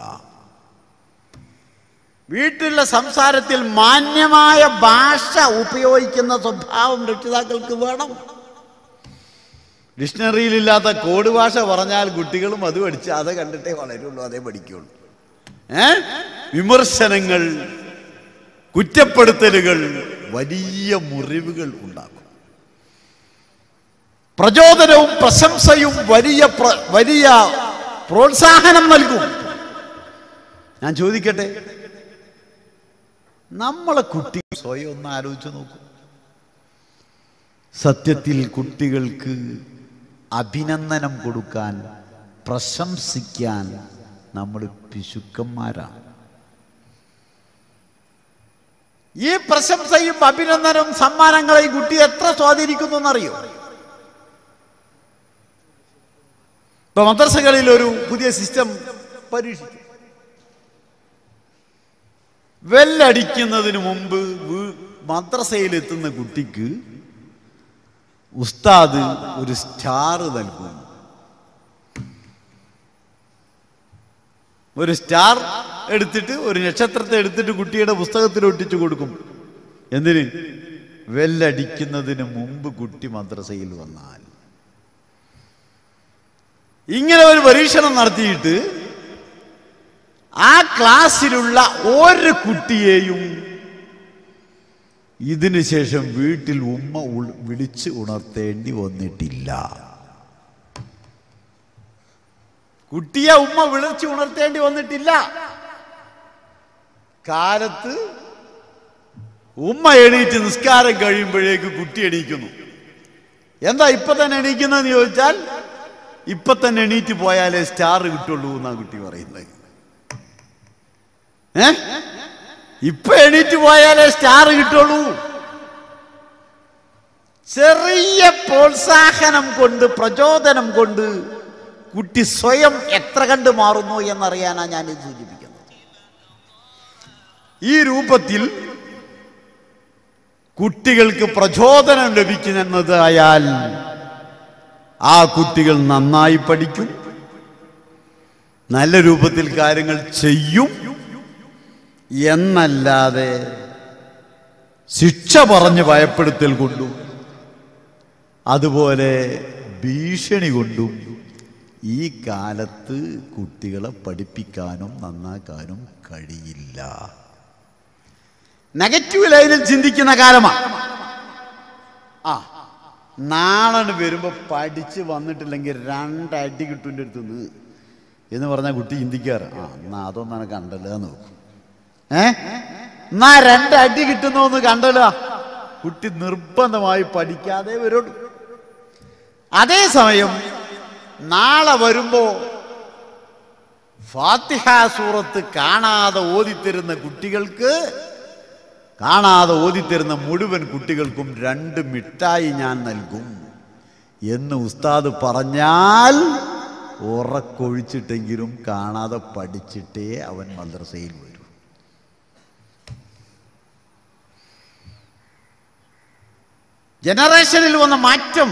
വീട്ടിലുള്ള സംസാരത്തിൽ മാന്യമായ ഭാഷ ഉപയോഗിക്കുന്ന സ്വഭാവം രക്ഷിതാക്കൾക്ക് വേണം ഡിക്ഷണറിയിലില്ലാത്ത കോഡ് ഭാഷ പറഞ്ഞാൽ കുട്ടികളും അത് പഠിച്ച് അത് കണ്ടിട്ടേ വളരുള്ളൂ അതേ പഠിക്കുള്ളൂ ഏ വിമർശനങ്ങൾ കുറ്റപ്പെടുത്തലുകൾ വലിയ മുറിവുകൾ ഉണ്ടാക്കും പ്രചോദനവും പ്രശംസയും വലിയ പ്ര- വലിയ പ്രോത്സാഹനം നൽകും ഞാൻ ചോദിക്കട്ടെ നമ്മളെ കുട്ടി സ്വയം ഒന്ന് ആലോചിച്ച് നോക്കൂ സത്യത്തിൽ കുട്ടികൾക്ക് അഭിനന്ദനം കൊടുക്കാൻ പ്രശംസിക്കാൻ നമ്മൾ പിശുക്കന്മാരാണ് ഈ പ്രശംസയും അഭിനന്ദനവും സമ്മാനങ്ങളെയും കുട്ടി എത്ര സ്വാധീനിക്കുന്നു എന്നറിയോ ഇപ്പൊ മദ്രസകളിൽ ഒരു പുതിയ സിസ്റ്റം പരീക്ഷിച്ചു വെല്ലടിക്കുന്നതിന് മുമ്പ് വീ- മദ്രസയിലെത്തുന്ന കുട്ടിക്ക് ഉസ്താദ് ഒരു സ്റ്റാർ നൽകും ഒരു സ്റ്റാർ എടുത്തിട്ട് ഒരു നക്ഷത്രത്തെ എടുത്തിട്ട് കുട്ടിയുടെ പുസ്തകത്തിൽ ഒട്ടിച്ചു കൊടുക്കും എന്തിന് വെല്ലടിക്കുന്നതിന് മുമ്പ് കുട്ടി മദ്രസയിൽ വന്നാൽ ഇങ്ങനെ ഒരു പരീക്ഷണം നടത്തിയിട്ട് ആ ക്ലാസ്സിലുള്ള ഒരു കുട്ടിയെയും ഇതിനു ശേഷം വീട്ടിൽ ഉമ്മ ഉൾ- വിളിച്ച് ഉണർത്തേണ്ടി വന്നിട്ടില്ല കുട്ടിയെ ഉമ്മ വിളിച്ച് ഉണർത്തേണ്ടി വന്നിട്ടില്ല കാലത്ത് ഉമ്മ എണീറ്റ് നിസ്കാരം കഴിയുമ്പോഴേക്ക് കുട്ടി എണീക്കുന്നു എന്താ ഇപ്പൊ തന്നെ എണീക്കുന്നതെന്ന് ചോദിച്ചാൽ ഇപ്പൊ തന്നെ എണീറ്റ് പോയാലേ സ്റ്റാർ കിട്ടുള്ളൂ എന്നാ കുട്ടി പറയുന്നത് ഏ ഇപ്പൊ എണീറ്റ് പോയാലേ സ്റ്റാർ കിട്ടുള്ളൂ ചെറിയ പ്രോത്സാഹനം കൊണ്ട് പ്രചോദനം കൊണ്ട് കുട്ടി സ്വയം എത്ര കണ്ട് മാറുന്നു എന്നറിയാനാണ് ഞാൻ ഇത് സൂചിപ്പിക്കുന്നത് ഈ രൂപത്തിൽ കുട്ടികൾക്ക് പ്രചോദനം ലഭിക്കുന്നതായാൽ ആ കുട്ടികൾ നന്നായി പഠിക്കും നല്ല രൂപത്തിൽ കാര്യങ്ങൾ ചെയ്യും എന്നല്ലാതെ ശിക്ഷ പറഞ്ഞ് ഭയപ്പെടുത്തൽ കൊണ്ടും അതുപോലെ ഭീഷണി കൊണ്ടും ഈ കാലത്ത് കുട്ടികളെ പഠിപ്പിക്കാനും നന്നാക്കാനും കഴിയില്ല നെഗറ്റീവ് ലൈനിൽ ചിന്തിക്കുന്ന കാലമാണ് ആ നാളെ വരുമ്പോൾ പഠിച്ച് വന്നിട്ടില്ലെങ്കിൽ രണ്ടടി കിട്ടുൻ്റെ അടുത്തുനിന്ന് എന്ന് പറഞ്ഞാൽ കുട്ടി ചിന്തിക്കാറ് ആ എന്നാ അതൊന്നാണ് കണ്ടല്ലോ എന്ന് നോക്കും ഏ എന്നാ രണ്ടടി കിട്ടുന്നോന്ന് കണ്ടല്ലോ കുട്ടി നിർബന്ധമായി പഠിക്കാതെ വരുള്ളൂ അതേസമയം നാളെ വരുമ്പോ ഫാത്തിഹ സൂറത്ത് കാണാതെ ഓതിത്തരുന്ന കുട്ടികൾക്ക് കാണാതെ ഓതിത്തരുന്ന മുഴുവൻ കുട്ടികൾക്കും രണ്ട് മിഠായി ഞാൻ നൽകും എന്ന് ഉസ്താദ് പറഞ്ഞാൽ ഉറക്കൊഴിച്ചിട്ടെങ്കിലും കാണാതെ പഠിച്ചിട്ടേ അവൻ മദ്രസയിൽ വരൂ ജനറേഷനിൽ വന്ന മാറ്റം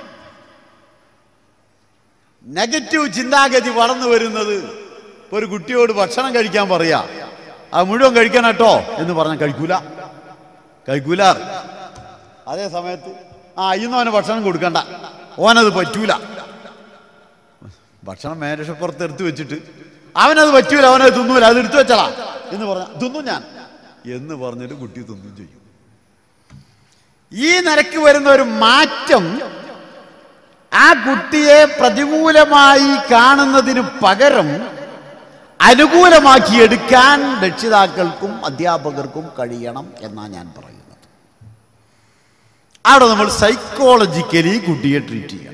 നെഗറ്റീവ് ചിന്താഗതി വളർന്നു വരുന്നത് ഇപ്പൊ ഒരു കുട്ടിയോട് ഭക്ഷണം കഴിക്കാൻ പറയാ അത് മുഴുവൻ കഴിക്കണം കേട്ടോ എന്ന് പറഞ്ഞാൽ കഴിക്കൂല കഴിക്കൂല അതേ സമയത്ത് ആ ഇന്നും അവന് ഭക്ഷണം കൊടുക്കണ്ട ഓനത് പറ്റൂല ഭക്ഷണം മേശപ്പുറത്ത് എടുത്തു വെച്ചിട്ട് അവനത് പറ്റൂല അവനത് തിന്നൂല അത് എടുത്തു വെച്ചടാ എന്ന് പറഞ്ഞ തിന്നും ഞാൻ എന്ന് പറഞ്ഞിട്ട് കുട്ടി തിന്നും ചെയ്യും ഈ നിരക്ക് വരുന്ന ഒരു മാറ്റം ആ കുട്ടിയെ പ്രതികൂലമായി കാണുന്നതിന് പകരം അനുകൂലമാക്കി എടുക്കാൻ രക്ഷിതാക്കൾക്കും അധ്യാപകർക്കും കഴിയണം എന്നാണ് ഞാൻ പറയുന്നത് അവിടെ നമ്മൾ സൈക്കോളജിക്കലി കുട്ടിയെ ട്രീറ്റ് ചെയ്യണം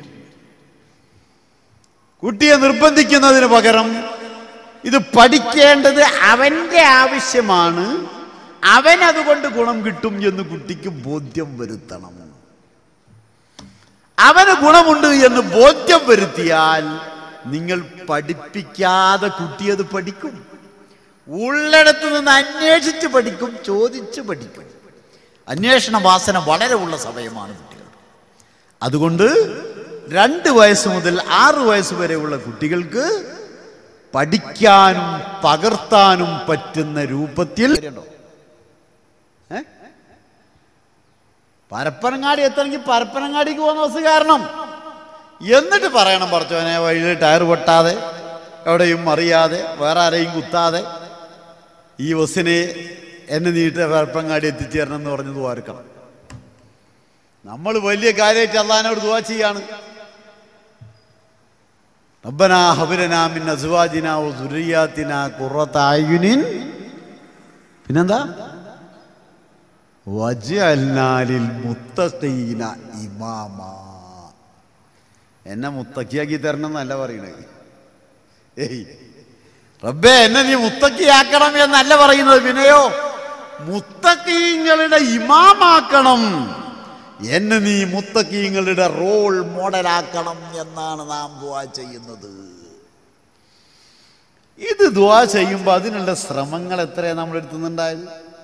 കുട്ടിയെ നിർബന്ധിക്കുന്നതിന് പകരം ഇത് പഠിക്കേണ്ടത് അവന്റെ ആവശ്യമാണ് അവൻ അതുകൊണ്ട് ഗുണം കിട്ടും എന്ന് കുട്ടിക്ക് ബോധ്യം വരുത്തണം അവന് ഗുണമുണ്ട് എന്ന് ബോധ്യം വരുത്തിയാൽ നിങ്ങൾ പഠിപ്പിക്കാതെ കുട്ടിയത് പഠിക്കും ഉള്ളിടത്ത് നിന്ന് അന്വേഷിച്ച് പഠിക്കും ചോദിച്ച് പഠിക്കും അന്വേഷണ വാസന വളരെ ഉള്ള സമയമാണ് കുട്ടികൾ അതുകൊണ്ട് രണ്ട് വയസ്സ് മുതൽ ആറ് വയസ്സ് വരെയുള്ള കുട്ടികൾക്ക് പഠിക്കാനും പകർത്താനും പറ്റുന്ന രൂപത്തിൽ ഏ? പരപ്പനങ്ങാടി എത്തണമെങ്കിൽ പരപ്പനങ്ങാടിക്ക് പോകുന്ന ബസ് കാരണം എന്നിട്ട് പറയണം പറച്ചവനെ വഴിയിൽ ടയർ പൊട്ടാതെ എവിടെയും അറിയാതെ വേറെ ആരെയും കുത്താതെ ഈ ബസ്സിനെ എന്നെ നീട്ട് പരപ്പനങ്ങാടി എത്തിച്ചേരണം എന്ന് പറഞ്ഞത് ഓർക്കണം നമ്മൾ വലിയ കാര്യമായിട്ട് അള്ളഹാനോട് ദുവാ ചെയ്യാണ് റബ്ബനാ ഹബിരനാ മിൻ അസ്വാജിനാ വസുരിയാത്തിനാ ഖുറത അയ്യുനിൻ പിന്നെന്താ വജഅൽനാലിൽ മുത്തഖീന ഇമാമ എന്നെ മുത്തക്കിയാക്കി തരണം എന്നല്ല പറയണത് ഏയ് റബ്ബേ എന്നെ നീ മുത്തക്കിയാക്കണം എന്നല്ല പറയുന്നത് പിന്നെയോ മുത്തക്കീങ്ങളുടെ ഇമാമാക്കണം എന്നെ നീ മുത്തക്കീങ്ങളുടെ റോൾ മോഡലാക്കണം എന്നാണ് നാം ദുവാ ചെയ്യുന്നത് ഇത് ദുവാ ചെയ്യുമ്പോൾ അതിനുള്ള ശ്രമങ്ങൾ എത്രയാണ് നമ്മൾ എടുത്തുന്നുണ്ടായത്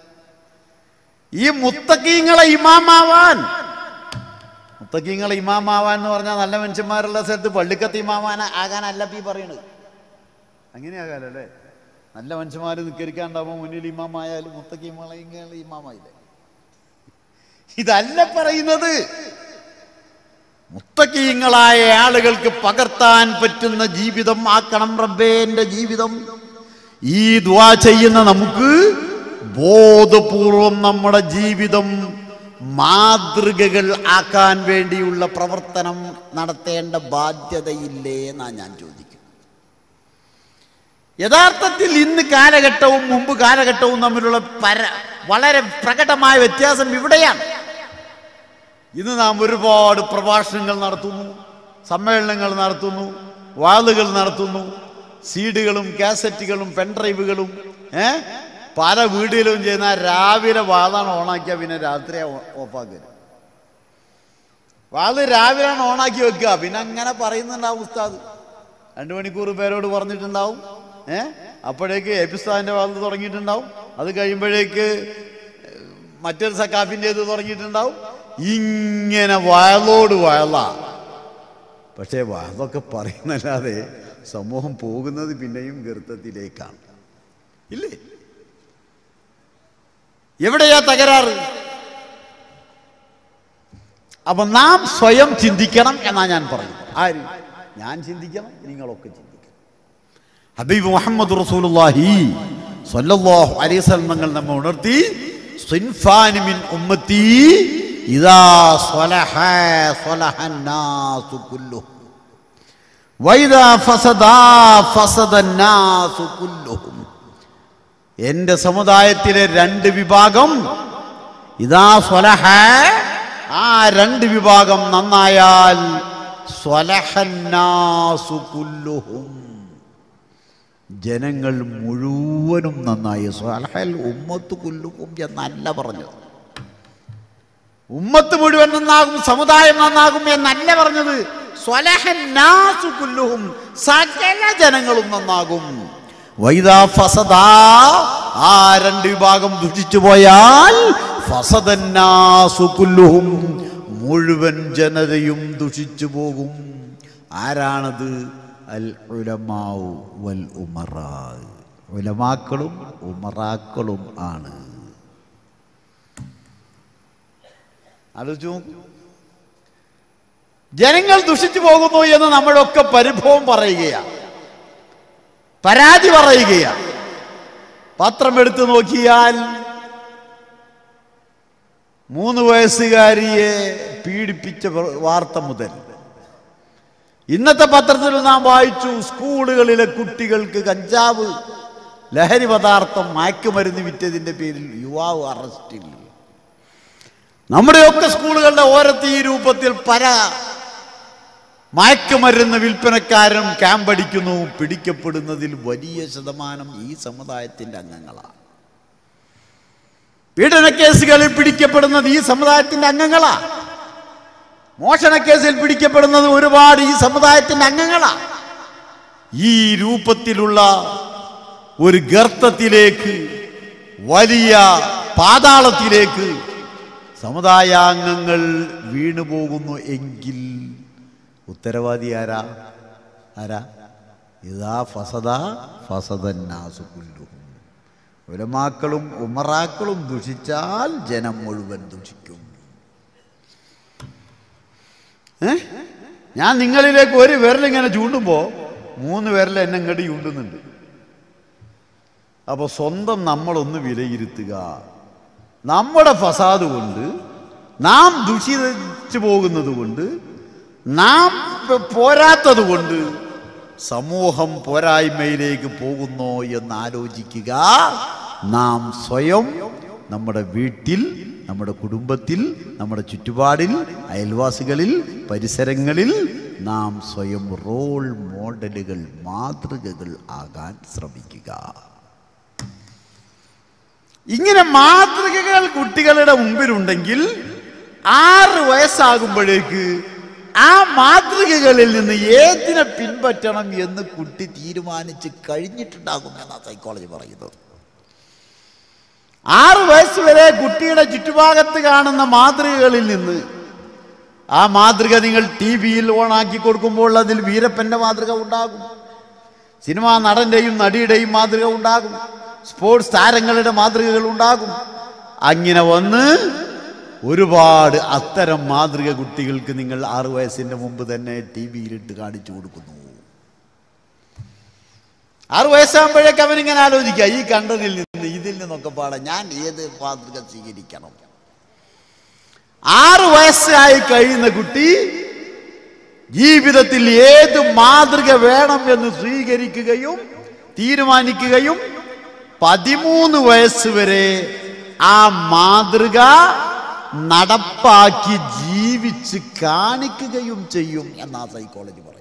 ഈ മുത്തക്കീങ്ങളെ ഇമാമാവാൻ മുത്തക്കീങ്ങളെ ഇമാമാവാൻ എന്ന് പറഞ്ഞാൽ നല്ല മനുഷ്യന്മാരുള്ള സ്ഥലത്ത് പള്ളിക്കത്ത് ഇമാമാൻ ആകാനല്ല പീ പറയണത് അങ്ങനെയാകാലല്ലേ നല്ല മനുഷ്യന്മാർ നിൽക്കരിക്കാണ്ടാവുമ്പോൾ മുന്നിൽ ഇമാമായാലും മുത്തക്കീങ്ങളെ ഇമാമായില്ലേ ഇതല്ല പറയുന്നത് മുത്തക്കീങ്ങളായ ആളുകൾക്ക് പകർത്താൻ പറ്റുന്ന ജീവിതം ആക്കണം റബ്ബേ എൻ്റെ ജീവിതം ഈ ദ്വാ ചെയ്യുന്ന നമുക്ക് ബോധപൂർവം നമ്മുടെ ജീവിതം മാതൃകകൾ ആക്കാൻ വേണ്ടിയുള്ള പ്രവർത്തനം നടത്തേണ്ട ബാധ്യതയില്ലേ എന്നാ ഞാൻ ചോദിക്കും യഥാർത്ഥത്തിൽ ഇന്ന് കാലഘട്ടവും മുമ്പ് കാലഘട്ടവും തമ്മിലുള്ള പര വളരെ പ്രകടമായ വ്യത്യാസം ഇവിടെയാണ് ഇന്ന് നാം ഒരുപാട് പ്രഭാഷണങ്ങൾ നടത്തുന്നു സമ്മേളനങ്ങൾ നടത്തുന്നു വാളുകൾ നടത്തുന്നു സീഡുകളും കാസറ്റുകളും പെൻഡ്രൈവുകളും ഏ പല വീടുകളിലും ചെയ്യുന്ന രാവിലെ വാളാണ് ഓണാക്കിയ പിന്നെ രാത്രി ഓഫാക്കുക വാള് രാവിലെയാണ് ഓണാക്കി വെക്കുക പിന്നെ അങ്ങനെ പറയുന്നുണ്ടാവും ഉസ്താദ് രണ്ടു മണിക്കൂർ പേരോട് പറഞ്ഞിട്ടുണ്ടാവും ഏ അപ്പോഴേക്ക് എപ്പിസ്താദിന്റെ വാള് തുടങ്ങിയിട്ടുണ്ടാവും അത് കഴിയുമ്പോഴേക്ക് മറ്റൊരു സക്കാഫിൻ്റെ ഇത് തുടങ്ങിയിട്ടുണ്ടാവും ഇങ്ങനെ വയലോട് വയല പക്ഷേ വയലൊക്കെ പറയുന്നല്ലാതെ സമൂഹം പോകുന്നത് പിന്നെയും ഗർത്തത്തിലേക്കാണ് ഇല്ലേ എവിടെയാ തകരാറ് അപ്പൊ നാം സ്വയം ചിന്തിക്കണം എന്നാ ഞാൻ പറയുന്നത് ആര് ഞാൻ ചിന്തിക്കണം നിങ്ങളൊക്കെ ചിന്തിക്കണം ഹബീബ് മുഹമ്മദ് റസൂലുള്ളാഹി സ്വല്ലല്ലാഹു അലൈഹി വസല്ലം തങ്ങൾ നമ്മെ ഉണർത്തി സിൻഫാനി മിൻ ഉമ്മത്തി ഇദാ സ്വലഹ സ്വലഹൻ നാസു കുല്ലുഹും വൈദാ ഫസദാ ഫസദൻ നാസു കുല്ലുഹും എൻ്റെ സമുദായത്തിലെ രണ്ട് വിഭാഗം ഇതാ സ്വലഹ ആ രണ്ട് വിഭാഗം നന്നായാൽ സ്വലഹന്നാസു കുല്ലുഹും ജനങ്ങൾ മുഴുവനും നന്നായി സ്വലഹൽ ഉമ്മത്ത് കുല്ലുഹും എന്നല്ല പറഞ്ഞത് ഉമ്മത്ത് മുഴുവൻ നന്നാകും സമുദായം നന്നാകും എന്നല്ല പറഞ്ഞത് സ്വലഹന്നാസു കുല്ലുഹും സകല ജനങ്ങളും നന്നാകും വൈദാ ഫസദാ ആ രണ്ട് വിഭാഗം ദുഷിച്ചു പോയാൽ ഫസദന്നാസു കുല്ലുഹും മുഴുവൻ ജനതയും ദുഷിച്ചു പോകും ആരാണത് അൽ ഉലമാവു വൽ ഉമറാ ഉലമാക്കളും ഉമറാക്കളും ആണ് ആലോചിച്ചു നോക്കൂ ജനങ്ങൾ ദുഷിച്ചു പോകുന്നു എന്ന് നമ്മളൊക്കെ പരിഭവം പറയുകയാണ് പരാതി പറയുകയാണ് പത്രം എടുത്തു നോക്കിയാൽ മൂന്ന് വയസ്സുകാരിയെ പീഡിപ്പിച്ച വ- വാർത്ത മുതൽ ഇന്നത്തെ പത്രത്തിൽ നാം വായിച്ചു സ്കൂളുകളിലെ കുട്ടികൾക്ക് കഞ്ചാവ് ലഹരി പദാർത്ഥം മയക്കുമരുന്ന് വിറ്റതിൻ്റെ പേരിൽ യുവാവ് അറസ്റ്റിൽ നമ്മുടെയൊക്കെ സ്കൂളുകളുടെ ഓരത്ത് ഈ രൂപത്തിൽ പല മയക്കുമരുന്ന് വിൽപ്പനക്കാരും ക്യാമ്പടിക്കുന്നു പിടിക്കപ്പെടുന്നതിൽ വലിയ ശതമാനം ഈ സമുദായത്തിൻ്റെ അംഗങ്ങളാണ് പീഡന കേസുകളിൽ പിടിക്കപ്പെടുന്നത് ഈ സമുദായത്തിൻ്റെ അംഗങ്ങളാണ് മോഷണ കേസിൽ പിടിക്കപ്പെടുന്നത് ഒരുപാട് ഈ സമുദായത്തിൻ്റെ അംഗങ്ങളാണ് ഈ രൂപത്തിലുള്ള ഒരു ഗർത്തത്തിലേക്ക് വലിയ പാതാളത്തിലേക്ക് സമുദായാംഗങ്ങൾ വീണു പോകുന്നു എങ്കിൽ ഉത്തരവാദി ആരാ ആരാ ഇതാ ഫസദ ഫസദന്നാസു കുല്ലുഹും ഉലമാക്കളും ഉമറാക്കളും ദുഷിച്ചാൽ ജനം മുഴുവൻ ദുഷിക്കും ഏ ഞാൻ നിങ്ങളിലേക്ക് ഒരു വിരലിങ്ങനെ ചൂണ്ടുമ്പോൾ മൂന്ന് വിരൽ എന്നെ ഇങ്ങോട്ട് ചൂണ്ടുന്നുണ്ട് അപ്പോൾ സ്വന്തം നമ്മളൊന്ന് വിലയിരുത്തുക നമ്മുടെ ഫസാദ് കൊണ്ട് നാം ദുഷിച്ചു പോകുന്നത് കൊണ്ട് നാം പ- പോരാത്തത് കൊണ്ട് സമൂഹം പോരായ്മയിലേക്ക് പോകുന്നോ എന്ന് ആലോചിക്കുക നാം സ്വയം നമ്മുടെ വീട്ടിൽ നമ്മുടെ കുടുംബത്തിൽ നമ്മുടെ ചുറ്റുപാടിൽ അയൽവാസികളിൽ പരിസരങ്ങളിൽ നാം സ്വയം റോൾ മോഡലുകൾ മാതൃകകൾ ആകാൻ ശ്രമിക്കുക ഇങ്ങനെ മാതൃകകൾ കുട്ടികളുടെ മുമ്പിലുണ്ടെങ്കിൽ ആറ് വയസ്സാകുമ്പോഴേക്ക് ആ മാതൃകകളിൽ നിന്ന് ഏതിനെ പിൻപറ്റണം എന്ന് കുട്ടി തീരുമാനിച്ച് കഴിഞ്ഞിട്ടുണ്ടാകും എന്നാണ് സൈക്കോളജി പറയുന്നത് ആറ് വയസ്സ് വരെ കുട്ടിയുടെ ചുറ്റുഭാഗത്ത് കാണുന്ന മാതൃകകളിൽ നിന്ന് ആ മാതൃക നിങ്ങൾ ടി വിയിൽ ഓണാക്കി കൊടുക്കുമ്പോൾ അതിൽ വീരപ്പന്റെ മാതൃക ഉണ്ടാകും സിനിമാ നടന്റെയും നടിയുടെയും മാതൃക ഉണ്ടാകും സ്പോർട്സ് താരങ്ങളുടെ മാതൃകകൾ ഉണ്ടാകും അങ്ങനെ വന്ന് ഒരുപാട് അത്തരം മാതൃക കുട്ടികൾക്ക് നിങ്ങൾ ആറു വയസ്സിന്റെ മുമ്പ് തന്നെ ടി വിയിലിട്ട് കാണിച്ചു കൊടുക്കുന്നു ആറു വയസ്സാകുമ്പോഴേക്ക് അവനിങ്ങനെ ആലോചിക്കുക ഈ കണ്ടതിൽ നിന്ന് ഇതിൽ നിന്നൊക്കെ പാടാം ഞാൻ ഏത് മാതൃക സ്വീകരിക്കണം ആറു വയസ്സായി കഴിയുന്ന കുട്ടി ജീവിതത്തിൽ ഏത് മാതൃക വേണം എന്ന് സ്വീകരിക്കുകയും തീരുമാനിക്കുകയും പതിമൂന്ന് വയസ്സ് വരെ ആ മാതൃക നടപ്പാക്കി ജീവിച്ച് കാണിക്കുകയും ചെയ്യും എന്നാ സൈക്കോളജി പറയുന്നത്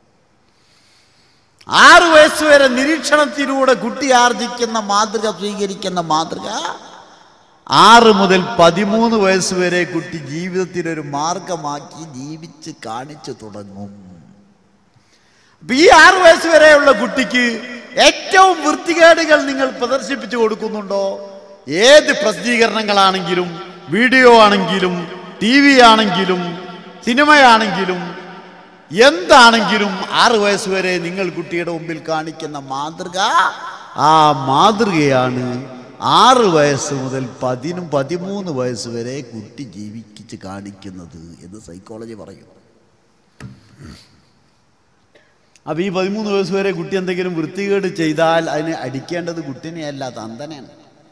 ആറു വയസ്സ് വരെ നിരീക്ഷണത്തിലൂടെ കുട്ടി ആർജിക്കുന്ന മാതൃക സ്വീകരിക്കുന്ന മാതൃക ആറ് മുതൽ പതിമൂന്ന് വയസ്സ് വരെ കുട്ടി ജീവിതത്തിൽ ഒരു മാർഗമാക്കി ജീവിച്ച് കാണിച്ചു തുടങ്ങും അപ്പൊ ഈ ആറ് വയസ്സ് വരെയുള്ള കുട്ടിക്ക് ഏറ്റവും വൃത്തികേടുകൾ നിങ്ങൾ പ്രദർശിപ്പിച്ചു കൊടുക്കുന്നുണ്ടോ ഏത് പ്രസിദ്ധീകരണങ്ങളാണെങ്കിലും വീഡിയോ ആണെങ്കിലും ടി വി ആണെങ്കിലും സിനിമയാണെങ്കിലും എന്താണെങ്കിലും ആറ് വയസ്സ് വരെ നിങ്ങൾ കുട്ടിയുടെ മുമ്പിൽ കാണിക്കുന്ന മാതൃക ആ മാതൃകയാണ് ആറ് വയസ്സ് മുതൽ പതിനും പതിമൂന്ന് വയസ്സ് വരെ കുട്ടി ജീവിക്കിച്ച് കാണിക്കുന്നത് എന്ന് സൈക്കോളജി പറയുന്നു അപ്പം ഈ പതിമൂന്ന് വയസ്സ് വരെ കുട്ടി എന്തെങ്കിലും വൃത്തികേട് ചെയ്താൽ അതിന് അടിക്കേണ്ടത് കുട്ടിനെയല്ല തന്തനെയാണ്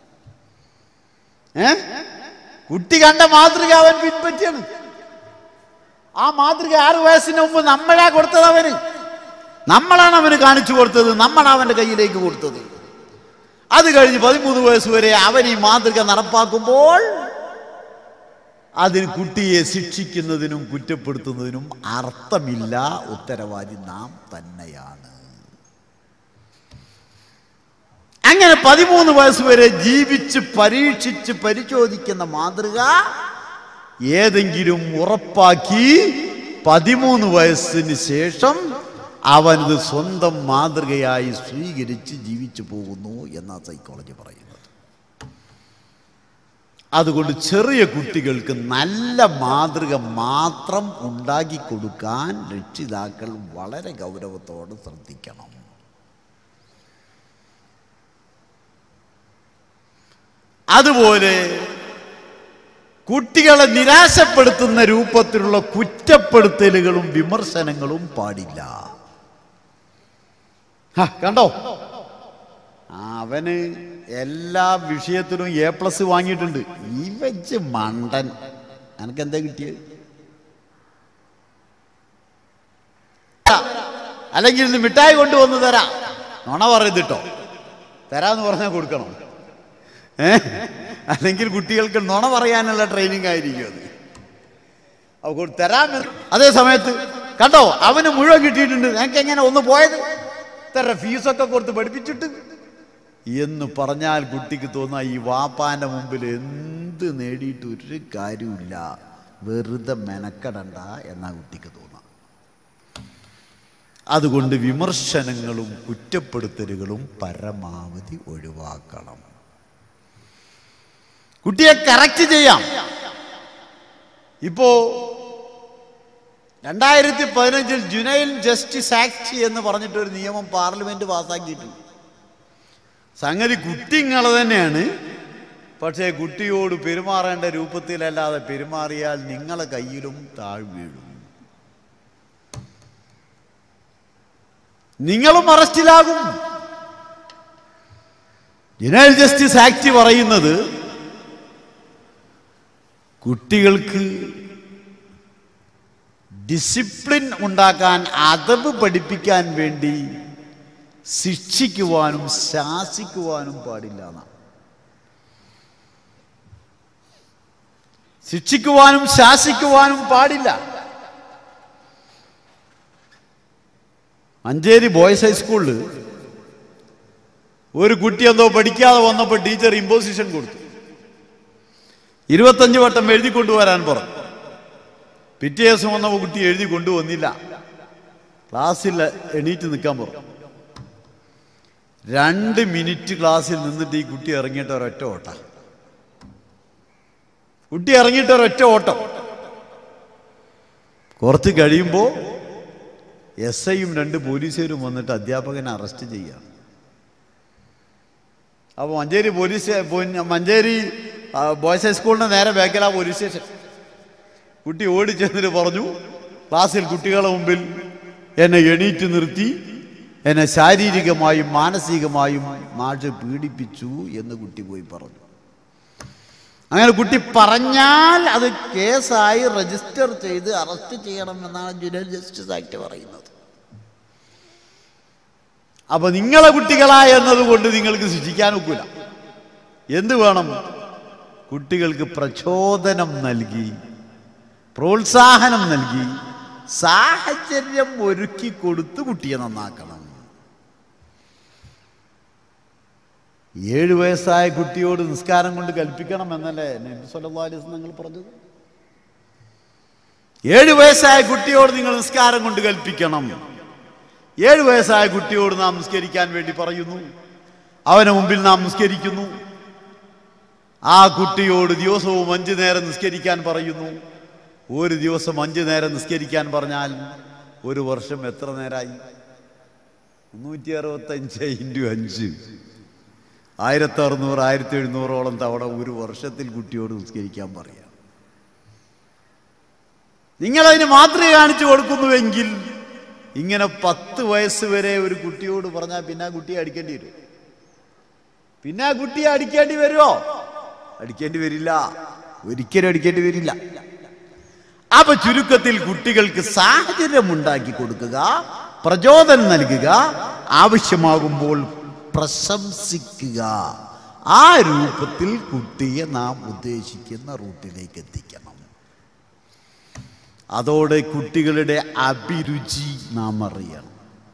ഏ കുട്ടി കണ്ട മാതൃക അവൻ പിൻപറ്റിയാണ് ആ മാതൃക ആറു വയസ്സിന് മുമ്പ് നമ്മളാ കൊടുത്തത് അവന് നമ്മളാണ് അവന് കാണിച്ചു കൊടുത്തത് നമ്മളാണ് അവൻ്റെ കയ്യിലേക്ക് കൊടുത്തത് അത് കഴിഞ്ഞ് പതിമൂന്ന് വയസ്സ് വരെ അവൻ ഈ മാതൃക നടപ്പാക്കുമ്പോൾ അതിന് കുട്ടിയെ ശിക്ഷിക്കുന്നതിനും കുറ്റപ്പെടുത്തുന്നതിനും അർത്ഥമില്ല ഉത്തരവാദി നാം തന്നെയാണ് അങ്ങനെ പതിമൂന്ന് വയസ്സ് വരെ ജീവിച്ച് പരീക്ഷിച്ച് പരിശോധിക്കുന്ന മാതൃക ഏതെങ്കിലും ഉറപ്പാക്കി പതിമൂന്ന് വയസ്സിന് ശേഷം അവനത് സ്വന്തം മാതൃകയായി സ്വീകരിച്ച് ജീവിച്ചു പോകുന്നു എന്ന സൈക്കോളജി പറയുന്നത് അതുകൊണ്ട് ചെറിയ കുട്ടികൾക്ക് നല്ല മാതൃക മാത്രം ഉണ്ടാക്കി കൊടുക്കാൻ രക്ഷിതാക്കൾ വളരെ ഗൗരവത്തോടെ ശ്രദ്ധിക്കണം അതുപോലെ കുട്ടികളെ നിരാശപ്പെടുത്തുന്ന രൂപത്തിലുള്ള കുറ്റപ്പെടുത്തലുകളും വിമർശനങ്ങളും പാടില്ല ഹ, കണ്ടോ ആ, അവന് എല്ലാ വിഷയത്തിലും എ പ്ലസ് വാങ്ങിയിട്ടുണ്ട് ഈ വെച്ച് മണ്ടൻ എനിക്ക് എന്താ കിട്ടിയത് അല്ലെങ്കിൽ ഇന്ന് മിഠായി കൊണ്ടുവന്ന് തരാം നുണ പറയുന്നിട്ടോ തരാന്ന് പറഞ്ഞാൽ കൊടുക്കണം ഏ അല്ലെങ്കിൽ കുട്ടികൾക്ക് നുണ പറയാനുള്ള ട്രെയിനിങ് ആയിരിക്കും അത് അപ്പോൾ തരാമെന്ന് അതേ സമയത്ത് കണ്ടോ അവന് മുഴുവൻ കിട്ടിയിട്ടുണ്ട് ഞങ്ങൾക്ക് എങ്ങനെ ഒന്ന് പോയത് ഇത്ര ഫീസൊക്കെ കൊടുത്ത് പഠിപ്പിച്ചിട്ട് എന്ന് പറഞ്ഞാൽ കുട്ടിക്ക് തോന്നുക ഈ വാപ്പാൻ്റെ മുമ്പിൽ എന്ത് നേടിയിട്ട് ഒരു കാര്യമില്ല വെറുതെ മെനക്കെടണ്ട എന്നാ കുട്ടിക്ക് തോന്നുക അതുകൊണ്ട് വിമർശനങ്ങളും കുറ്റപ്പെടുത്തലുകളും പരമാവധി ഒഴിവാക്കണം കുട്ടിയെ കറക്റ്റ് ചെയ്യാം ഇപ്പോ രണ്ടായിരത്തി പതിനഞ്ചിൽ ജുനൈൽ ജസ്റ്റിസ് ആക്ട് എന്ന് പറഞ്ഞിട്ടൊരു നിയമം പാർലമെന്റ് പാസ്സാക്കിയിട്ടുണ്ട് സംഗതി കുട്ടിങ്ങളെ തന്നെയാണ് പക്ഷേ കുട്ടിയോട് പെരുമാറേണ്ട രൂപത്തിലല്ലാതെ പെരുമാറിയാൽ നിങ്ങളെ കയ്യിലും താഴ് വീഴും നിങ്ങളും അറസ്റ്റിലാകും ജുനൈൽ ജസ്റ്റിസ് ആക്ട് പറയുന്നത് കുട്ടികൾക്ക് ഡിസിപ്ലിൻ ഉണ്ടാക്കാൻ അതവ് പഠിപ്പിക്കാൻ വേണ്ടി ശിക്ഷിക്കുവാനും ശാസിക്കുവാനും പാടില്ല എന്നാണ് ശിക്ഷിക്കുവാനും ശാസിക്കുവാനും പാടില്ല മഞ്ചേരി ബോയ്സ് ഹൈസ്കൂളിൽ ഒരു കുട്ടി എന്തോ പഠിക്കാതെ വന്നപ്പോൾ ടീച്ചർ ഇമ്പോസിഷൻ കൊടുത്തു ഇരുപത്തഞ്ച് വട്ടം എഴുതി കൊണ്ടുവരാൻ പറഞ്ഞു പിറ്റേ ദിവസം വന്നപ്പോൾ കുട്ടി എഴുതി കൊണ്ടുവന്നില്ല ക്ലാസ്സിൽ എണീറ്റ് നിൽക്കാൻ പറഞ്ഞു രണ്ട് മിനിറ്റ് ക്ലാസ്സിൽ നിന്നിട്ട് ഈ കുട്ടി ഇറങ്ങിയിട്ട് ഒരൊറ്റ ഓട്ട കുട്ടി ഇറങ്ങിയിട്ട് ഒരൊറ്റ ഓട്ടം കുറച്ച് കഴിയുമ്പോൾ എസ് ഐയും രണ്ട് പോലീസുകാരും വന്നിട്ട് അധ്യാപകനെ അറസ്റ്റ് ചെയ്യുകയാണ് അപ്പോൾ മഞ്ചേരി പോലീസ് പോ- മഞ്ചേരി ആ, ബോയ്സ് ഹൈസ്കൂളിന് നേരെ ബേക്കല പോലീസ് സ്റ്റേഷൻ കുട്ടി ഓടിച്ചെന്നിട്ട് പറഞ്ഞു ക്ലാസ്സിൽ കുട്ടികളുടെ മുമ്പിൽ എന്നെ എണീറ്റ് നിർത്തി എന്നെ ശാരീരികമായും മാനസികമായും മാഷ് പീഡിപ്പിച്ചു എന്ന് കുട്ടി പോയി പറഞ്ഞു അങ്ങനെ കുട്ടി പറഞ്ഞാൽ അത് കേസായി രജിസ്റ്റർ ചെയ്ത് അറസ്റ്റ് ചെയ്യണമെന്നാണ് ജുനൽ ജസ്റ്റിസ് ആക്ട് പറയുന്നത് അപ്പൊ നിങ്ങളെ കുട്ടികളായ എന്നതുകൊണ്ട് നിങ്ങൾക്ക് ശിക്ഷിക്കാൻ ഒക്കില്ല എന്ത് വേണം കുട്ടികൾക്ക് പ്രചോദനം നൽകി പ്രോത്സാഹനം നൽകി സാഹചര്യം ഒരുക്കി കൊടുത്ത് കുട്ടിയെ നന്നാക്കണം ഏഴ് വയസ്സായ കുട്ടിയോട് നിസ്കാരം കൊണ്ട് കൽപ്പിക്കണം എന്നല്ലേ നബി സല്ലല്ലാഹു അലൈഹി വസല്ലം നിങ്ങൾ പറഞ്ഞത് ഏഴ് വയസ്സായ കുട്ടിയോട് നിങ്ങൾ നിസ്കാരം കൊണ്ട് കൽപ്പിക്കണം ഏഴ് വയസ്സായ കുട്ടിയോട് നാം നിസ്കരിക്കാൻ വേണ്ടി പറയുന്നു അവന് മുമ്പിൽ നാം നിസ്കരിക്കുന്നു ആ കുട്ടിയോട് ദിവസവും അഞ്ചു നേരം നിസ്കരിക്കാൻ പറയുന്നു ഒരു ദിവസം അഞ്ചു നേരം നിസ്കരിക്കാൻ പറഞ്ഞാൽ ഒരു വർഷം എത്ര നേരമായി മുന്നൂറ്റി അറുപത്തഞ്ച് ഇൻറ്റു അഞ്ച് ആയിരത്തി അറുന്നൂറ് ആയിരത്തി എഴുന്നൂറോളം തവണ ഒരു വർഷത്തിൽ കുട്ടിയോട് നിസ്കരിക്കാൻ പറയാം നിങ്ങളതിന് മാതൃക കാണിച്ചു കൊടുക്കുന്നുവെങ്കിൽ ഇങ്ങനെ പത്ത് വയസ്സ് വരെ ഒരു കുട്ടിയോട് പറഞ്ഞാൽ പിന്നെ ആ കുട്ടിയെ അടിക്കേണ്ടി വരും പിന്നെ ആ കുട്ടിയെ അടിക്കേണ്ടി വരുമോ അടിക്കേണ്ടി വരില്ല ഒരിക്കലും അടിക്കേണ്ടി വരില്ല അപ്പൊ ചുരുക്കത്തിൽ കുട്ടികൾക്ക് സാഹചര്യം ഉണ്ടാക്കി കൊടുക്കുക പ്രചോദനം നൽകുക ആവശ്യമാകുമ്പോൾ പ്രശംസിക്കുക ആ രൂപത്തിൽ കുട്ടിയെ നാം ഉദ്ദേശിക്കുന്ന റൂട്ടിലേക്ക് എത്തിക്കണം അതോടെ കുട്ടികളുടെ അഭിരുചി നാം അറിയണം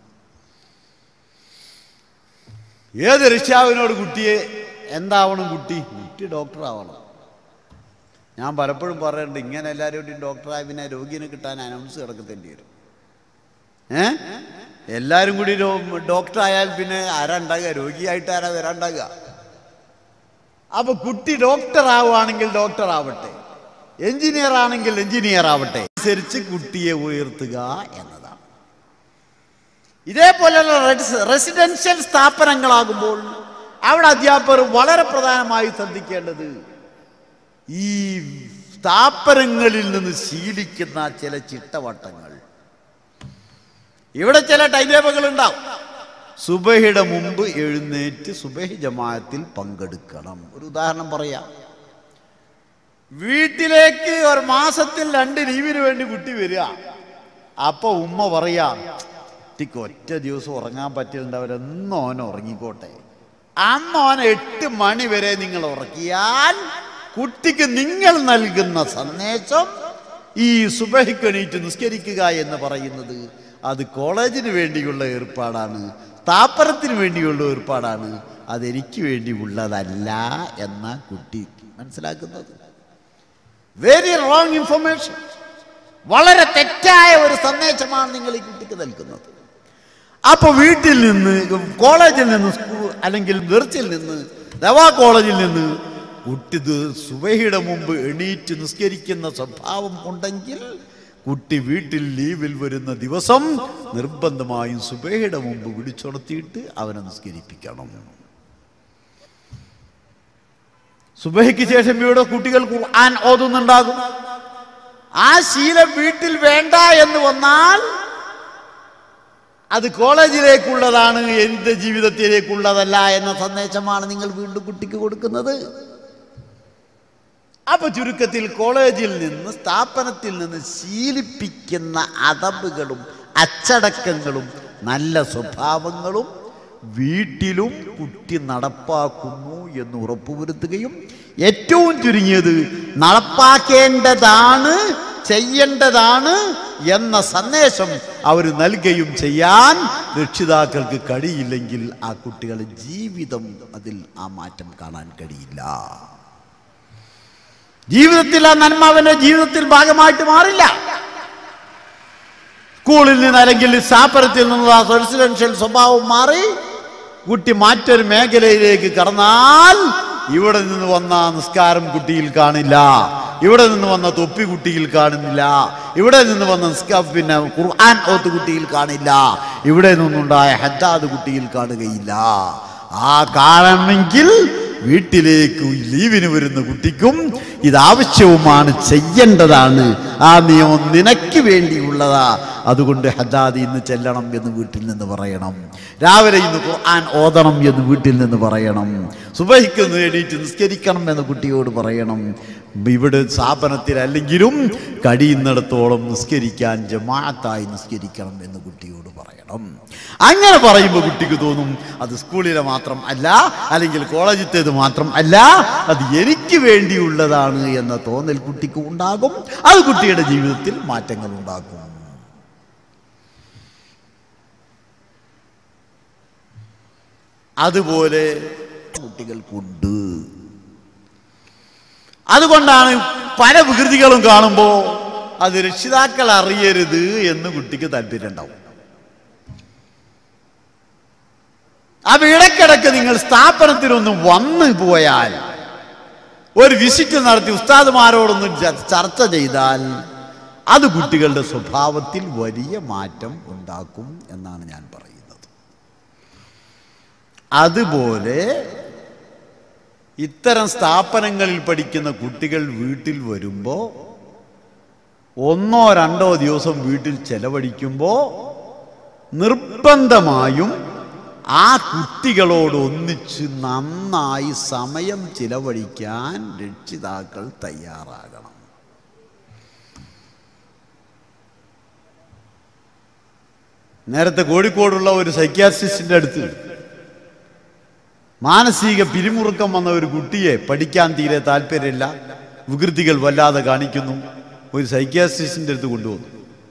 ഏത് രക്ഷാവിനോട് കുട്ടിയെ എന്താവണം കുട്ടി കുട്ടി ഡോക്ടർ ആവണം ഞാൻ പലപ്പോഴും പറയാറുണ്ട് ഇങ്ങനെ എല്ലാവരും ഡോക്ടറായ പിന്നെ രോഗിനെ കിട്ടാൻ അനൗൺസ് കിടക്കത്തേണ്ടി വരും ഏ എല്ലാവരും കൂടി ഡോക്ടർ ആയാൽ പിന്നെ ആരാ ഉണ്ടാകുക രോഗിയായിട്ട് ആരാ വരാണ്ടാകുക അപ്പൊ കുട്ടി ഡോക്ടർ ആവുകയാണെങ്കിൽ ഡോക്ടർ ആവട്ടെ എഞ്ചിനീയർ ആണെങ്കിൽ എഞ്ചിനീയർ ആവട്ടെ അനുസരിച്ച് കുട്ടിയെ ഉയർത്തുക എന്നതാണ് ഇതേപോലെയുള്ള റെസ്- റെസിഡൻഷ്യൽ സ്ഥാപനങ്ങളാകുമ്പോൾ അവിടെ അധ്യാപകർ വളരെ പ്രധാനമായി ശ്രദ്ധിക്കേണ്ടത് ഈ സ്ഥാപനങ്ങളിൽ നിന്ന് ശീലിക്കുന്ന ചില ചിട്ടവട്ടങ്ങൾ ഇവിടെ ചില ടൈം ടേബിളുകൾ ഉണ്ടാവും സുബഹിയുടെ മുമ്പ് എഴുന്നേറ്റ് സുബഹി ജമാഅത്തിൽ പങ്കെടുക്കണം ഒരു ഉദാഹരണം പറയാം വീട്ടിലേക്ക് ഒരു മാസത്തിൽ രണ്ട് ലീവിന് വേണ്ടി കുട്ടി വരിക അപ്പൊ ഉമ്മ പറയാ കുട്ടിക്ക് ഒറ്റ ദിവസം ഉറങ്ങാൻ പറ്റിയിട്ടുണ്ടാവില്ല എന്നും ഓൻ ഉറങ്ങിക്കോട്ടെ അന്ന് ഓൻ എട്ട് മണി വരെ നിങ്ങൾ ഉറക്കിയാൽ കുട്ടിക്ക് നിങ്ങൾ നൽകുന്ന സന്ദേശം ഈ സുബഹിക്ക് എണീറ്റ് നിസ്കരിക്കുക എന്ന് പറയുന്നത് അത് കോളേജിന് വേണ്ടിയുള്ള ഏർപ്പാടാണ് സ്ഥാപനത്തിന് വേണ്ടിയുള്ള ഏർപ്പാടാണ് അതെനിക്ക് വേണ്ടി ഉള്ളതല്ല എന്ന കുട്ടി മനസ്സിലാക്കുന്നത് വെരി റോങ് ഇൻഫർമേഷൻ വളരെ തെറ്റായ ഒരു സന്ദേശമാണ് നിങ്ങൾ ഈ കുട്ടിക്ക് നൽകുന്നത് അപ്പൊ വീട്ടിൽ നിന്ന് കോളേജിൽ നിന്ന് സ്കൂൾ അല്ലെങ്കിൽ വെർച്ചിൽ നിന്ന് ദവാ കോളേജിൽ നിന്ന് കുട്ടി ഇത് സുബഹിയുടെ മുമ്പ് എണീറ്റ് നിസ്കരിക്കുന്ന സ്വഭാവം ഉണ്ടെങ്കിൽ കുട്ടി വീട്ടിൽ ലീവിൽ വരുന്ന ദിവസം നിർബന്ധമായും സുബഹിയുടെ മുമ്പ് വിളിച്ചുണർത്തിയിട്ട് അവനെ നിസ്കരിപ്പിക്കണം സുബഹിക്ക് ശേഷം ഇവിടെ കുട്ടികൾ ഖുർആൻ ഓതുന്നുണ്ടാകും ആ ശീലം വീട്ടിൽ വേണ്ട എന്ന് വന്നാൽ അത് കോളേജിലേക്കുള്ളതാണ് എൻ്റെ ജീവിതത്തിലേക്കുള്ളതല്ല എന്ന സന്ദേശമാണ് നിങ്ങൾ വീണ്ടും കുട്ടിക്ക് കൊടുക്കുന്നത് അപ്പൊ ചുരുക്കത്തിൽ കോളേജിൽ നിന്ന് സ്ഥാപനത്തിൽ നിന്ന് ശീലിപ്പിക്കുന്ന അതബുകളും അച്ചടക്കങ്ങളും നല്ല സ്വഭാവങ്ങളും വീട്ടിലും കുട്ടി നടപ്പാക്കുന്നു എന്ന് ഉറപ്പുവരുത്തുകയും ഏറ്റവും ചുരുങ്ങിയത് നടപ്പാക്കേണ്ടതാണ് ചെയ്യേണ്ടതാണ് എന്ന സന്ദേശം അവർ നൽകുകയും ചെയ്യാൻ രക്ഷിതാക്കൾക്ക് കഴിയില്ലെങ്കിൽ ആ കുട്ടികളുടെ ജീവിതം അതിൽ ആ മാറ്റം കാണാൻ കഴിയില്ല ജീവിതത്തിൽ ആ നന്മ അവന്റെ ജീവിതത്തിൽ ഭാഗമായിട്ട് മാറില്ല സ്കൂളിൽ നിന്ന് അല്ലെങ്കിൽ സ്ഥാപനത്തിൽ നിന്ന് ആ റെസിഡൻഷ്യൽ സ്വഭാവം മാറി കുട്ടി മറ്റൊരു മേഖലയിലേക്ക് കടന്നാൽ ഇവിടെ നിന്ന് വന്ന നിസ്കാരം കുട്ടിയിൽ കാണില്ല ഇവിടെ നിന്ന് വന്ന തൊപ്പി കുട്ടിയിൽ കാണുന്നില്ല ഇവിടെ നിന്ന് വന്ന നിസ്ക- പിന്നെ ഖുർആൻ ഓത്ത് കുട്ടിയിൽ കാണില്ല ഇവിടെ നിന്നുണ്ടായ ഹജ്ജാദ് കുട്ടിയിൽ കാണുകയില്ല ആ കാണണമെങ്കിൽ വീട്ടിലേക്ക് ലീവിന് വരുന്ന കുട്ടിക്കും ഇതാവശ്യവുമാണ് ചെയ്യേണ്ടതാണ് ആ നിയമം നിനക്ക് വേണ്ടിയുള്ളതാ അതുകൊണ്ട് ഹദ്ദാദ് ഇന്ന് ചെല്ലണം എന്ന് വീട്ടിൽ നിന്ന് പറയണം രാവിലെ ഇന്ന് ഖുർആൻ ഓതണം എന്ന് വീട്ടിൽ നിന്ന് പറയണം സുബഹിക്ക് എണീറ്റ് നിസ്കരിക്കണം എന്ന് കുട്ടിയോട് പറയണം ഇവിടെ സ്ഥാപനത്തിൽ അല്ലെങ്കിലും കഴിയുന്നിടത്തോളം നിസ്കരിക്കാൻ ജമാഅത്തായി നിസ്കരിക്കണം എന്ന് കുട്ടിയോട് പറയണം അങ്ങനെ പറയുമ്പോൾ കുട്ടിക്ക് തോന്നും അത് സ്കൂളിലെ മാത്രം അല്ല അല്ലെങ്കിൽ കോളേജിലേത് മാത്രം അല്ല അത് എനിക്ക് വേണ്ടിയുള്ളതാണ് എന്ന തോന്നൽ കുട്ടിക്ക് ഉണ്ടാകും അത് കുട്ടിയുടെ ജീവിതത്തിൽ മാറ്റങ്ങൾ ഉണ്ടാക്കും അതുപോലെ കുട്ടികൾക്കുണ്ട് അതുകൊണ്ടാണ് പല വികൃതികളും കാണുമ്പോൾ അത് രക്ഷിതാക്കൾ അറിയരുത് എന്ന് കുട്ടിക്ക് താല്പര്യം ഉണ്ടാവും അപ്പൊ ഇടയ്ക്കിടയ്ക്ക് നിങ്ങൾ സ്ഥാപനത്തിലൊന്ന് വന്നു പോയാൽ ഒരു വിസിറ്റ് നടത്തി ഉസ്താദുമാരോടൊന്ന് ച- ചർച്ച ചെയ്താൽ അത് കുട്ടികളുടെ സ്വഭാവത്തിൽ വലിയ മാറ്റം ഉണ്ടാക്കും എന്നാണ് ഞാൻ പറയുന്നത് അതുപോലെ ഇത്തരം സ്ഥാപനങ്ങളിൽ പഠിക്കുന്ന കുട്ടികൾ വീട്ടിൽ വരുമ്പോൾ ഒന്നോ രണ്ടോ ദിവസം വീട്ടിൽ ചെലവഴിക്കുമ്പോൾ നിർബന്ധമായും ആ കുട്ടികളോട് ഒന്നിച്ച് നന്നായി സമയം ചിലവഴിക്കാൻ രക്ഷിതാക്കൾ തയ്യാറാകണം നേരത്തെ കോഴിക്കോടുള്ള ഒരു സൈക്യാട്രിസ്റ്റിന്റെ അടുത്ത് മാനസിക പിരിമുറുക്കം വന്ന ഒരു കുട്ടിയെ പഠിക്കാൻ തീരെ താല്പര്യമില്ല വികൃതികൾ വല്ലാതെ കാണിക്കുന്നു ഒരു സൈക്യാട്രിസ്റ്റിന്റെ അടുത്ത് കൊണ്ടുവന്നു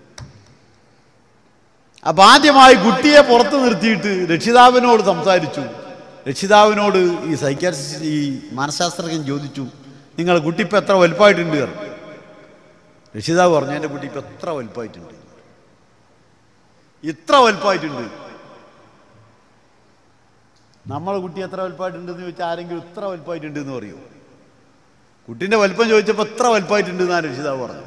അപ്പൊ ആദ്യമായി കുട്ടിയെ പുറത്ത് നിർത്തിയിട്ട് രക്ഷിതാവിനോട് സംസാരിച്ചു രക്ഷിതാവിനോട് ഈ സൈക്യാട്രിസ്റ്റ് ഈ മനഃശാസ്ത്രജ്ഞൻ ചോദിച്ചു നിങ്ങൾ കുട്ടി ഇപ്പം എത്ര വലുപ്പമായിട്ടുണ്ട് എന്ന്. രക്ഷിതാവ് പറഞ്ഞു എൻ്റെ കുട്ടി ഇപ്പം എത്ര വലുപ്പമായിട്ടുണ്ട് ഇത്ര വലുപ്പമായിട്ടുണ്ട് നമ്മളെ കുട്ടി എത്ര വലുപ്പമായിട്ടുണ്ടെന്ന് ചോദിച്ചാൽ ആരെങ്കിലും ഇത്ര വലുപ്പമായിട്ടുണ്ട് എന്ന് പറയൂ കുട്ടീൻ്റെ വലുപ്പം ചോദിച്ചപ്പോൾ എത്ര വലുപ്പമായിട്ടുണ്ട് എന്നാണ് രക്ഷിതാവ് പറഞ്ഞു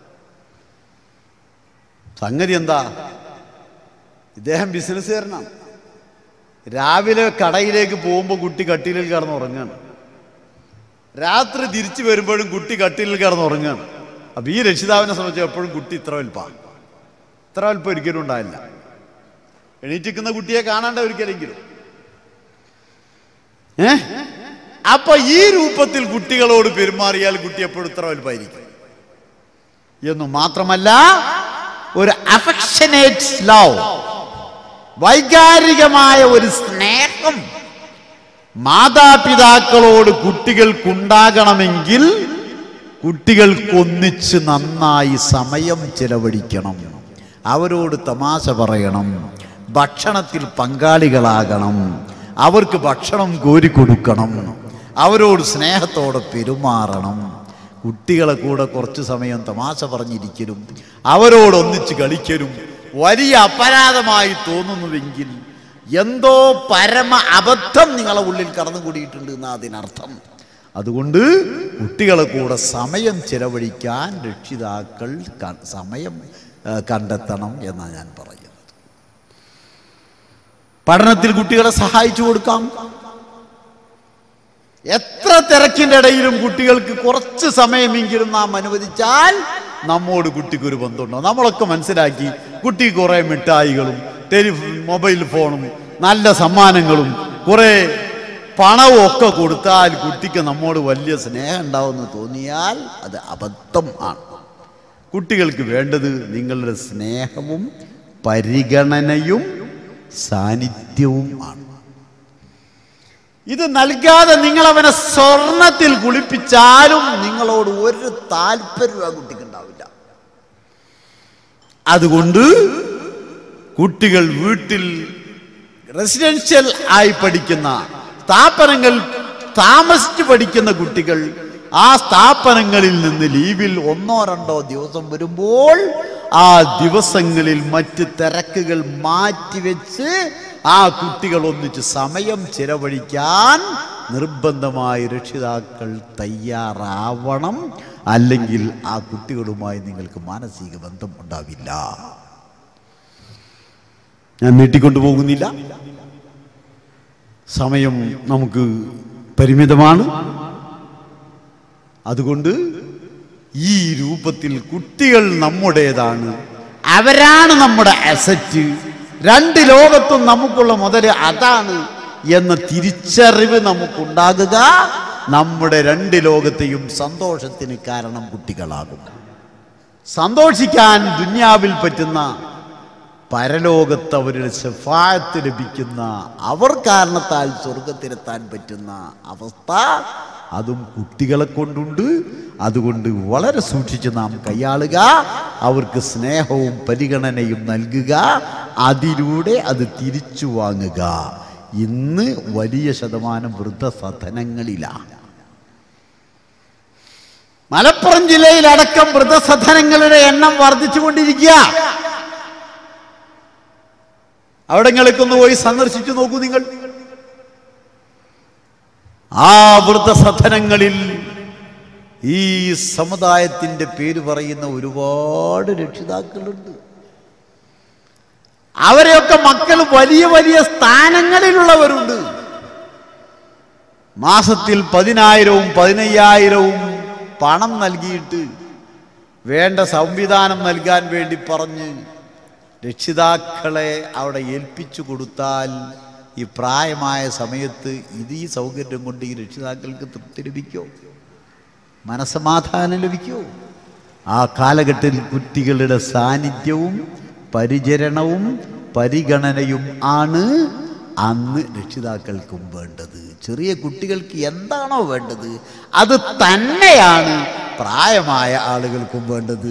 സംഗതി എന്താ ഇദ്ദേഹം ബിസിനസ്സുകാരനാണ് രാവിലെ കടയിലേക്ക് പോകുമ്പോൾ കുട്ടി കട്ടിലിൽ കിടന്ന് ഉറങ്ങുകയാണ് രാത്രി തിരിച്ചു വരുമ്പോഴും കുട്ടി കട്ടിലിൽ കിടന്ന് ഉറങ്ങുകയാണ് അപ്പം ഈ രക്ഷിതാവിനെ സംബന്ധിച്ച് എപ്പോഴും കുട്ടി ഇത്ര വലുപ്പമാണ് ഇത്ര വലുപ്പം ഒരിക്കലും ഉണ്ടായില്ല എണീറ്റിക്കുന്ന കുട്ടിയെ കാണാണ്ട ഒരിക്കലെങ്കിലും ഏ അപ്പൊ ഈ രൂപത്തിൽ കുട്ടികളോട് പെരുമാറിയാൽ കുട്ടി എപ്പോഴും ഇത്ര വലുപ്പമായിരിക്കും എന്നു മാത്രമല്ല ഒരു അഫക്ഷനേറ്റ് ലവ് വൈകാരികമായ ഒരു സ്നേഹം മാതാപിതാക്കളോട് കുട്ടികൾക്കുണ്ടാകണമെങ്കിൽ കുട്ടികൾക്കൊന്നിച്ച് നന്നായി സമയം ചിലവഴിക്കണം അവരോട് തമാശ പറയണം ഭക്ഷണത്തിൽ പങ്കാളികളാകണം അവർക്ക് ഭക്ഷണം കോരി കൊടുക്കണം അവരോട് സ്നേഹത്തോടെ പെരുമാറണം കുട്ടികളെ കൂടെ കുറച്ച് സമയം തമാശ പറഞ്ഞിരിക്കലും അവരോടൊന്നിച്ച് കളിക്കലും വലിയ അപരാധമായി തോന്നുന്നുവെങ്കിൽ എന്തോ പരമ അബദ്ധം നിങ്ങളെ ഉള്ളിൽ കടന്നുകൂടിയിട്ടുണ്ട് എന്ന് അതിനർത്ഥം അതുകൊണ്ട് കുട്ടികളെ കൂടെ സമയം ചിലവഴിക്കാൻ രക്ഷിതാക്കൾ ക- സമയം ആ, കണ്ടെത്തണം എന്നാണ് ഞാൻ പറയുന്നത് പഠനത്തിൽ കുട്ടികളെ സഹായിച്ചു കൊടുക്കാം എത്ര തിരക്കിൻ്റെ ഇടയിലും കുട്ടികൾക്ക് കുറച്ച് സമയമെങ്കിലും നാം അനുവദിച്ചാൽ നമ്മോട് കുട്ടിക്ക് ഒരു ബന്ധമുണ്ടോ നമ്മളൊക്കെ മനസ്സിലാക്കി കുട്ടി കുറേ മിഠായികളും ടെലിഫോൺ മൊബൈൽ ഫോണും നല്ല സമ്മാനങ്ങളും കുറേ പണവും ഒക്കെ കൊടുത്താൽ കുട്ടിക്ക് നമ്മോട് വലിയ സ്നേഹം ഉണ്ടാവുമെന്ന് തോന്നിയാൽ അത് അബദ്ധം ആണ് കുട്ടികൾക്ക് വേണ്ടത് നിങ്ങളുടെ സ്നേഹവും പരിഗണനയും സാന്നിധ്യവും ആണ് ഇത് നൽകാതെ നിങ്ങൾ അവനെ സ്വർണത്തിൽ കുളിപ്പിച്ചാലും നിങ്ങളോട് ഒരു താല്പര്യവും ആ കുട്ടിക്ക് ഉണ്ടാവില്ല അതുകൊണ്ട് കുട്ടികൾ വീട്ടിൽ റെസിഡൻഷ്യൽ ആയി പഠിക്കുന്ന സ്ഥാപനങ്ങൾ താമസിച്ച് പഠിക്കുന്ന കുട്ടികൾ ആ സ്ഥാപനങ്ങളിൽ നിന്ന് ലീവിൽ ഒന്നോ രണ്ടോ ദിവസം വരുമ്പോൾ ആ ദിവസങ്ങളിൽ മറ്റ് തിരക്കുകൾ മാറ്റിവെച്ച് ആ കുട്ടികൾ ഒന്നിച്ച് സമയം ചിലവഴിക്കാൻ നിർബന്ധമായി രക്ഷിതാക്കൾ തയ്യാറാവണം അല്ലെങ്കിൽ ആ കുട്ടികളുമായി നിങ്ങൾക്ക് മാനസിക ബന്ധം ഉണ്ടാവില്ല ഞാൻ നീട്ടിക്കൊണ്ടു പോകുന്നില്ല സമയം നമുക്ക് പരിമിതമാണ് അതുകൊണ്ട് ഈ രൂപത്തിൽ കുട്ടികൾ നമ്മുടേതാണ് അവരാണ് നമ്മുടെ അസറ്റ് രണ്ട് ലോകത്തും നമുക്കുള്ള മുതല് അതാണ് എന്ന തിരിച്ചറിവ് നമുക്കുണ്ടാകുക നമ്മുടെ രണ്ട് ലോകത്തെയും സന്തോഷത്തിന് കാരണം കുട്ടികളാകും സന്തോഷിക്കാൻ ദുന്യാവിൽ പറ്റുന്ന പരലോകത്ത് അവരുടെ ശഫായത്ത് ലഭിക്കുന്ന അവർ കാരണത്താൽ സ്വർഗത്തിലെത്താൻ പറ്റുന്ന അവസ്ഥ അതും കുട്ടികളെ കൊണ്ടുണ്ട് അതുകൊണ്ട് വളരെ സൂക്ഷിച്ച് നാം കൈയാളുക അവർക്ക് സ്നേഹവും പരിഗണനയും നൽകുക അതിലൂടെ അത് തിരിച്ചു വാങ്ങുക ഇന്ന് വലിയ ശതമാനം വൃദ്ധസദനങ്ങളിലാണ് മലപ്പുറം ജില്ലയിലടക്കം വൃദ്ധസദനങ്ങളുടെ എണ്ണം വർദ്ധിച്ചുകൊണ്ടിരിക്കുക അവിടങ്ങളിലേക്കൊന്ന് പോയി സന്ദർശിച്ചു നോക്കൂ നിങ്ങൾ ആ വൃദ്ധസദനങ്ങളിൽ ഈ സമുദായത്തിന്റെ പേര് പറയുന്ന ഒരുപാട് രക്ഷിതാക്കളുണ്ട് അവരെയൊക്കെ മക്കൾ വലിയ വലിയ സ്ഥാനങ്ങളിലുള്ളവരുണ്ട് മാസത്തിൽ പതിനായിരവും പതിനയ്യായിരവും പണം നൽകിയിട്ട് വേണ്ട സംവിധാനം നൽകാൻ വേണ്ടി പറഞ്ഞ് രക്ഷിതാക്കളെ അവിടെ ഏൽപ്പിച്ചു കൊടുത്താൽ ഈ പ്രായമായ സമയത്ത് ഇത് ഈ സൗകര്യം കൊണ്ട് ഈ രക്ഷിതാക്കൾക്ക് തൃപ്തി ലഭിക്കോ മനസമാധാനം ലഭിക്കോ ആ കാലഘട്ടത്തിൽ കുട്ടികളുടെ സാന്നിധ്യവും പരിചരണവും പരിഗണനയും ആണ് അന്ന് രക്ഷിതാക്കൾക്കും വേണ്ടത് ചെറിയ കുട്ടികൾക്ക് എന്താണോ വേണ്ടത് അത് തന്നെയാണ് പ്രായമായ ആളുകൾക്കും വേണ്ടത്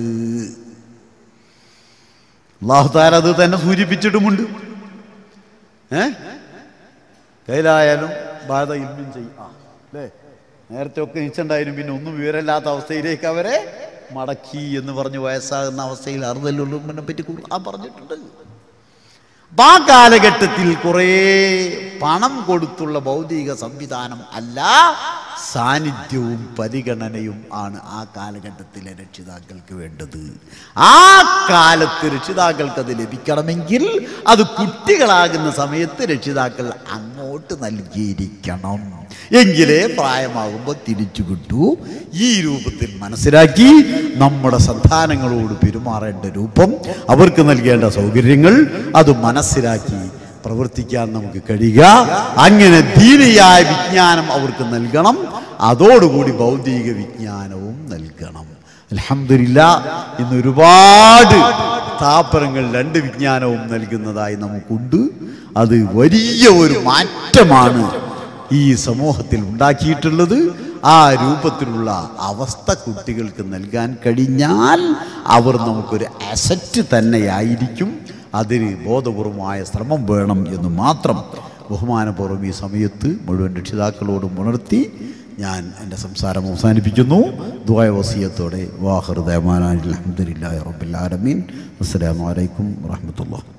അള്ളാഹുത്താല അത് തന്നെ സൂചിപ്പിച്ചിട്ടുമുണ്ട് ഏ കയ്യിലായാലും ബാധ ഇൽമിൻ ചെയ്യും ആ അല്ലേ നേരത്തെ ഒക്കെ നിശ്ചണ്ടായാലും പിന്നെ ഒന്നും വിവരമില്ലാത്ത അവസ്ഥയിലേക്ക് അവരെ മടക്കി എന്ന് പറഞ്ഞ് വയസ്സാകുന്ന അവസ്ഥയിൽ അറുതലുള്ളിനെ പറ്റി ആ പറഞ്ഞിട്ടുണ്ട് അപ്പൊ ആ കാലഘട്ടത്തിൽ കുറേ പണം കൊടുത്തുള്ള ഭൗതിക സംവിധാനം അല്ല സാന്നിധ്യവും പരിഗണനയും ആണ് ആ കാലഘട്ടത്തിലെ രക്ഷിതാക്കൾക്ക് വേണ്ടത് ആ കാലത്ത് രക്ഷിതാക്കൾക്ക് അത് ലഭിക്കണമെങ്കിൽ അത് കുട്ടികളാകുന്ന സമയത്ത് രക്ഷിതാക്കൾ അങ്ങോട്ട് നൽകിയിരിക്കണം എങ്കിലേ പ്രായമാകുമ്പോൾ തിരിച്ചു കിട്ടൂ ഈ രൂപത്തിൽ മനസ്സിലാക്കി നമ്മുടെ സന്താനങ്ങളോട് പെരുമാറേണ്ട രൂപം അവർക്ക് നൽകേണ്ട സൗകര്യങ്ങൾ അത് മനസ്സിലാക്കി പ്രവർത്തിക്കാൻ നമുക്ക് കഴിയുക അങ്ങനെ ദീനിയായ വിജ്ഞാനം അവർക്ക് നൽകണം അതോടുകൂടി ഭൗതിക വിജ്ഞാനവും നൽകണം അലഹമില്ല ഇന്ന് ഒരുപാട് സ്ഥാപനങ്ങൾ രണ്ട് വിജ്ഞാനവും നൽകുന്നതായി നമുക്കുണ്ട് അത് വലിയ ഒരു മാറ്റമാണ് ഈ സമൂഹത്തിൽ ഉണ്ടാക്കിയിട്ടുള്ളത് ആ രൂപത്തിലുള്ള അവസ്ഥ കുട്ടികൾക്ക് നൽകാൻ കഴിഞ്ഞാൽ അവർ നമുക്കൊരു അസറ്റ് തന്നെയായിരിക്കും അതിന് ബോധപൂർവമായ ശ്രമം വേണം എന്ന് മാത്രം ബഹുമാനപൂർവ്വം ഈ സമയത്ത് മുഴുവൻ രക്ഷിതാക്കളോടും ഉണർത്തി ഞാൻ എൻ്റെ സംസാരം അവസാനിപ്പിക്കുന്നു ദ്വായ വസീയത്തോടെ വാഹൃദയമാനാൻ അലഹദില്ലാ റബ്ബുൽ ആലമീൻ അസ്സലാമു അലൈക്കും വറഹ്മത്തുള്ളാഹി